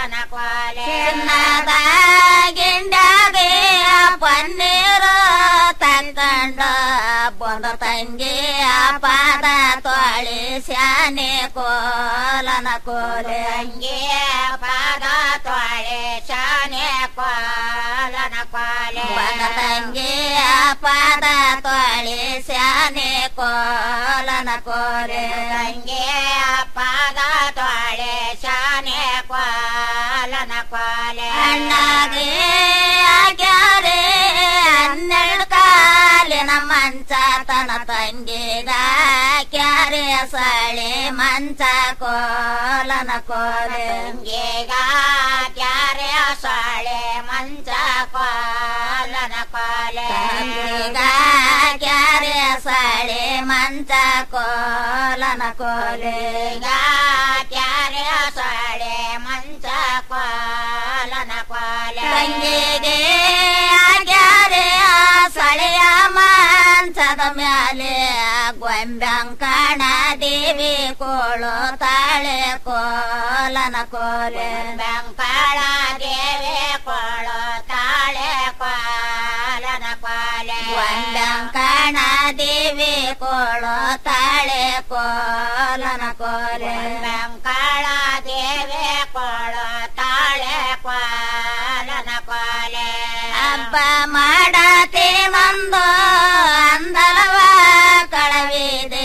ಕೋಲೆ ಚಿನ್ನದ ಗಿಂಡಗೆ ಪನ್ನೀರು ತಕ್ಕಂಡ ಬಂದ ತಂಗಿ ಪಾದ ತೊಳಿ ಶಾನೆ ಕೋಲನ ಕೋಲೆ ತಂಗಿ ಪಾದ ತೊಳೆ ಶಾನೆ ಕೋಲನ ಕೋಲೆ ಬಂದ ತಂಗಿ ಪಾದ ತೊಳಿ ಶಾನೆ ಕೋಲನ ಕೋಲೆ ತಂಗಿ ಪಾದ ತೊಳೆ ಶಾನೆ ಕೋಲನ ಕೋಲೆ ಅಣ್ಣಗೆ ಆಗ್ಯಾರೆ ಹನ್ನೆರಡು ಕಾಲಿನ ಮಂಚ ತನ ತಂಗಿಗ ಕ್ಯಾರೆ ಸಳೆ ಮಂಚ ಕೋಲನ ಕೋಲೆ ತಂಗಿಗ ಕ್ಯಾರೆ ಸಳೆ ಮಂಚ ಕೋಲನ ಕೋಲೆ ತಂಗಿಗ ಕ್ಯಾರೆ ಸಳೆ ಮಂಚ ಕೋಲನ ಕೋಲೆ ಕ್ಯಾರೆ ಸಳೆ ಮಂಚ ಕೋಲನ ಕೋಲೆ ತಂಗಿಗೆ ಆಗ್ಯಾರೆ ಸಳೆಯ ಮಂಚದ ಮ್ಯಾಲೆ ಗೊಂಬೆಂಕಣ ದೇವಿ ಕೋಳು ತಾಳೆ ಕೋಲನ ಕೋಲೆ ಬೆಂಕಳ ದೇವಿ ಕೋಳು ತಾಳೆ ಕೋಲನ ಕೋಲೆ ಗೊಂಬೆಂಕಣ ದೇವಿ ಕೋಳು ತಾಳೆ ಕೋಲನ ಕೋಲೆ ಬೆಂಕಳ ದೇವಿ ಕೋಳು ತಾಳೆ ಕೋಲನ ಕೋಲೆ ಹಬ್ಬ ಮಾಡತೆ ಒಂದು ಅಂದಲವ ಕಳವಿದೆ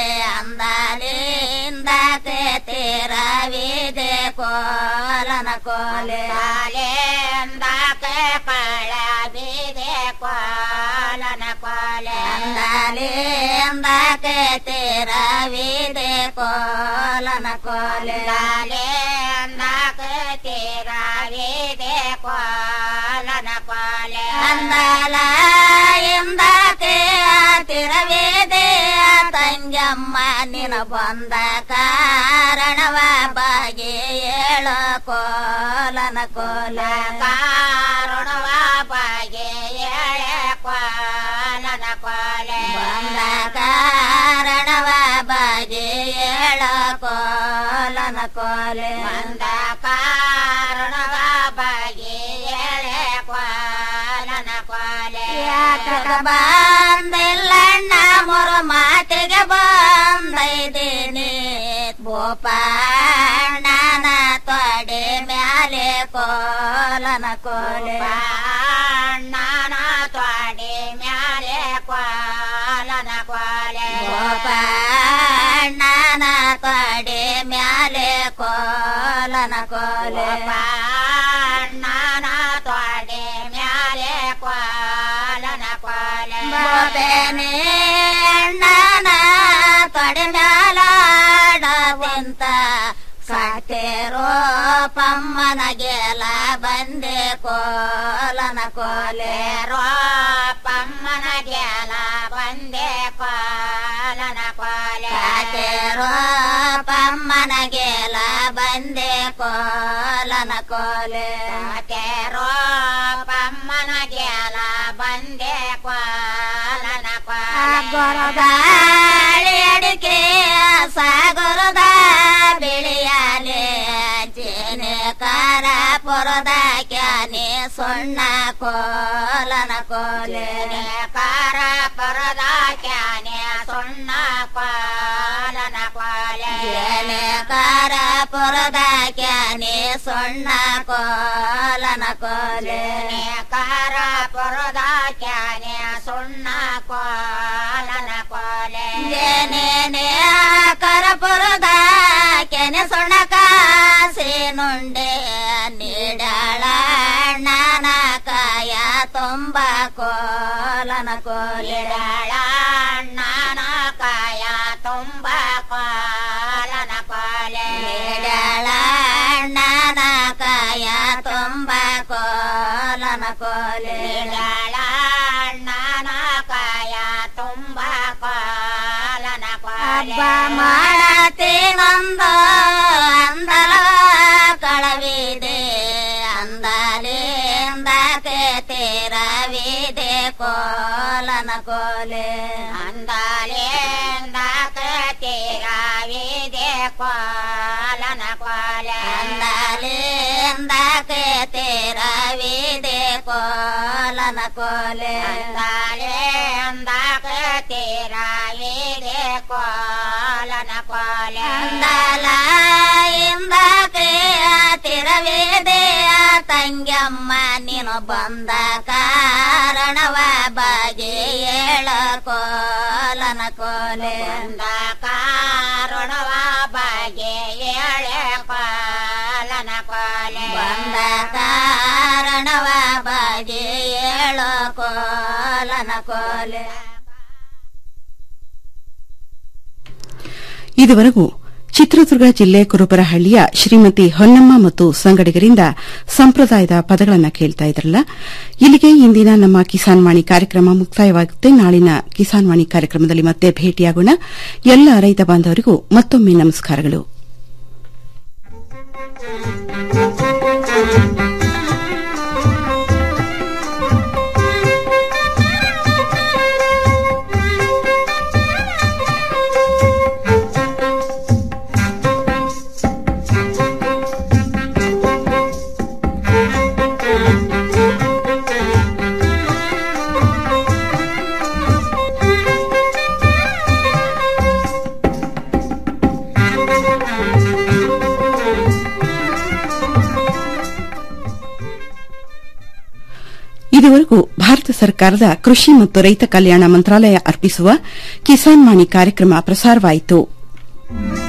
ಅಂದಲಿಂದ ತೀರವಿದೆ ಕೋಲನ ಕೋಲೆ ಅಂದಕ್ಕೆ ಕಳವಿದೆ ಕೋಲನ ಕೋಲೆ ಅಂದಲಿಂದ ತೀರವಿದೆ ಕೋಲನ ಕೋಲೆ ಅಂದಕ್ಕೆ ತೀರವಿದೆ ಕೋಲನ ಕೋಲೆ ಅಂದಲ ಎಂದಕ್ಕೆ ತಿರವೇದೆ ತಂಗಮ್ಮ ನಿನ ಬಂದ ಕಾರಣವ ಬಾಗಿ ಏಳ ಕೋಲನ ಕೋಲ ಕಾರಣವ ಬಾಗಿ ಏಳ ಕೋಲನ ಕೋಲ ಬಂದ ಕಾರಣವ ಬಾಗಿ ಏಳ ಕೋಲನ ಕೋಲೆ ಬಂದ ಕಾರಣವ ಬಾಗಿ ಏಳ ಕೋಲನ ಕೋಲೆ ಯಾಕ ಬಂದಿಲ್ಲಣ್ಣ ಮೊರು ಮಾತಿಗೆ ಬಂದೈದೇನೆ ಗೋಪಾಣನ ತೊಡೆ ಮ್ಯಾಲೆ ಕೋಲನ ಕೋಲೆ ಅಣ್ಣನ ತೊಡೆ ಮ್ಯಾಲೆ ಕೋಲನ ಕೋಲೆ ಗೋಪಾಣನ ತೊಡೆ ಮ್ಯಾಲೆ ಕೋಲನ ಕೋಲೆ ಅಣ್ಣನ ತೊಡೆ ಮ್ಯಾಲೆ ಕೋಲನ ಕೋಲೆ ಗೋಪೇನೆ ಅಣ್ಣನ ತೊಡೆ ಮ್ಯಾಲಾಡವಂತ ಕಾಟೇರೋ ಪಮ್ಮನ ಗೆಲ ಬಂದೆ ಕೋಲನ ಕೋಲೆ ರೋ ಪಮ್ಮನ ಗೆಲ ಬಂದೆ ಕೋಲನ ಕೋಲೆ ಕಾಟೇರೋ ಪಮ್ಮನ ಗೆಲ ಬಂದೆ ಕೋಲನ ಕೋಲೆ ಕಾಟೇರೋ ಪಮ್ಮನ ಗೆಲ ಬಂದೆ ಕೋಲನ ಕೋಲೆ ಗಾಳಿ ಅಡಿಕೆ ಸಾಗರದ ಬೆಳೆಯಾಲೆ ಜೇನೆ ಕಾರ ಪೊರದ ಕ್ಯಾನೆ ಸೊಣ್ಣ ಕೋಲನ ಕೋಲೆ ಕಾರ ಪೊರದ ಕ್ಯಾನೆ ಸೊಣ್ಣ ಕೋಲನ ಕೋಲೆ ಜೇನೆ ಕಾರ ಪೊರದ ಕ್ಯಾನೆ ಸೊಣ್ಣ ಕೋಲನ ಕೋಲೆ ಕಾರ ಪೊರದ ಕ್ಯಾನೆ ಸೊಣ್ಣ ಕೋಲನ ಕೋಲೆ ಜೇನೆ ಕರಪುರದ ಕೆನೆ ಸೊಣ ಕಾಸೆ ನುಂಡೆ ನೀಡಾಳ ನಾನ ಕಾಯ ತುಂಬ ಕೋಲನ ಕೋಲಿಡಾಳ ನಾನ ಕಾಯ ತುಂಬ ಕೋಲನ ಕೋಲೆ ನೀಡಾಳ ನಾನ ಕಾಯ ತುಂಬ ಕೋಲನ ಕೋಲೆ ನೀಡಾಳ ನಾನ ಕಾಯ ತುಂಬ ಕೋಲನ ಹಬ್ಬ ಮಾಡತೆ ನಂದು ಅಂದಲ ಕಳವಿದೆ ಅಂದಲಿಂದ ತೇರವಿದೆ ಕೋಲನ ಕೋಲೆ ಅಂದಲಿಂದ ತೇರವಿದೆ ಕೋಲನ ಕೋಲೆ ಅಂದಲಿಂದ ಎಂದಕ್ಕೆ ತೀರವಿದೆ ಕೋಲನ ಕೋಲೆ ಅಂದಾಲೆ ಎಂದಕ್ಕೆ ತೀರವಿದೆ ಕೋಲನ ಕೋಲೆ ಅಂದಲ ಎಂದಕ್ಕೆ ತಿರವಿದೆ ತಂಗಮ್ಮ ನೀನು ಬಂದ ಕಾರಣವ ಬಗೆ ಏಳ ಕೋಲನ ಕೋಲೆ ಬಂದ ಕಾರಣವ ಬಗೆ ಏಳೆ ಕೋಲನ ಕೋಲೆ ಬಂದ ಕಾರಣವ ಬಗೆ ಏಳ ಕೋಲನ ಕೋಲೆ ಇದುವರೆಗೂ ಚಿತ್ರದುರ್ಗ ಜಿಲ್ಲೆ ಕುರುಬರಹಳ್ಳಿಯ ಶ್ರೀಮತಿ ಹೊನ್ನಮ್ಮ ಮತ್ತು ಸಂಗಡಿಗರಿಂದ ಸಂಪ್ರದಾಯದ ಪದಗಳನ್ನು ಕೇಳ್ತಾ ಇದ್ರಲ್ಲ ಇಲ್ಲಿಗೆ ಇಂದಿನ ನಮ್ಮ ಕಿಸಾನ್ ವಾಣಿ ಕಾರ್ಯಕ್ರಮ ಮುಕ್ತಾಯವಾಗುತ್ತೆ ನಾಳಿನ ಕಿಸಾನ್ ವಾಣಿ ಕಾರ್ಯಕ್ರಮದಲ್ಲಿ ಮತ್ತೆ ಭೇಟಿಯಾಗೋಣ ಎಲ್ಲ ರೈತ ಬಾಂಧವರಿಗೂ ಮತ್ತೊಮ್ಮೆ ನಮಸ್ಕಾರಗಳು ಇದುವರೆಗೂ ಭಾರತ ಸರ್ಕಾರದ ಕೃಷಿ ಮತ್ತು ರೈತ ಕಲ್ಯಾಣ ಮಂತ್ರಾಲಯ ಅರ್ಪಿಸುವ ಕಿಸಾನ್ ವಾಣಿ ಕಾರ್ಯಕ್ರಮ ಪ್ರಸಾರವಾಯಿತು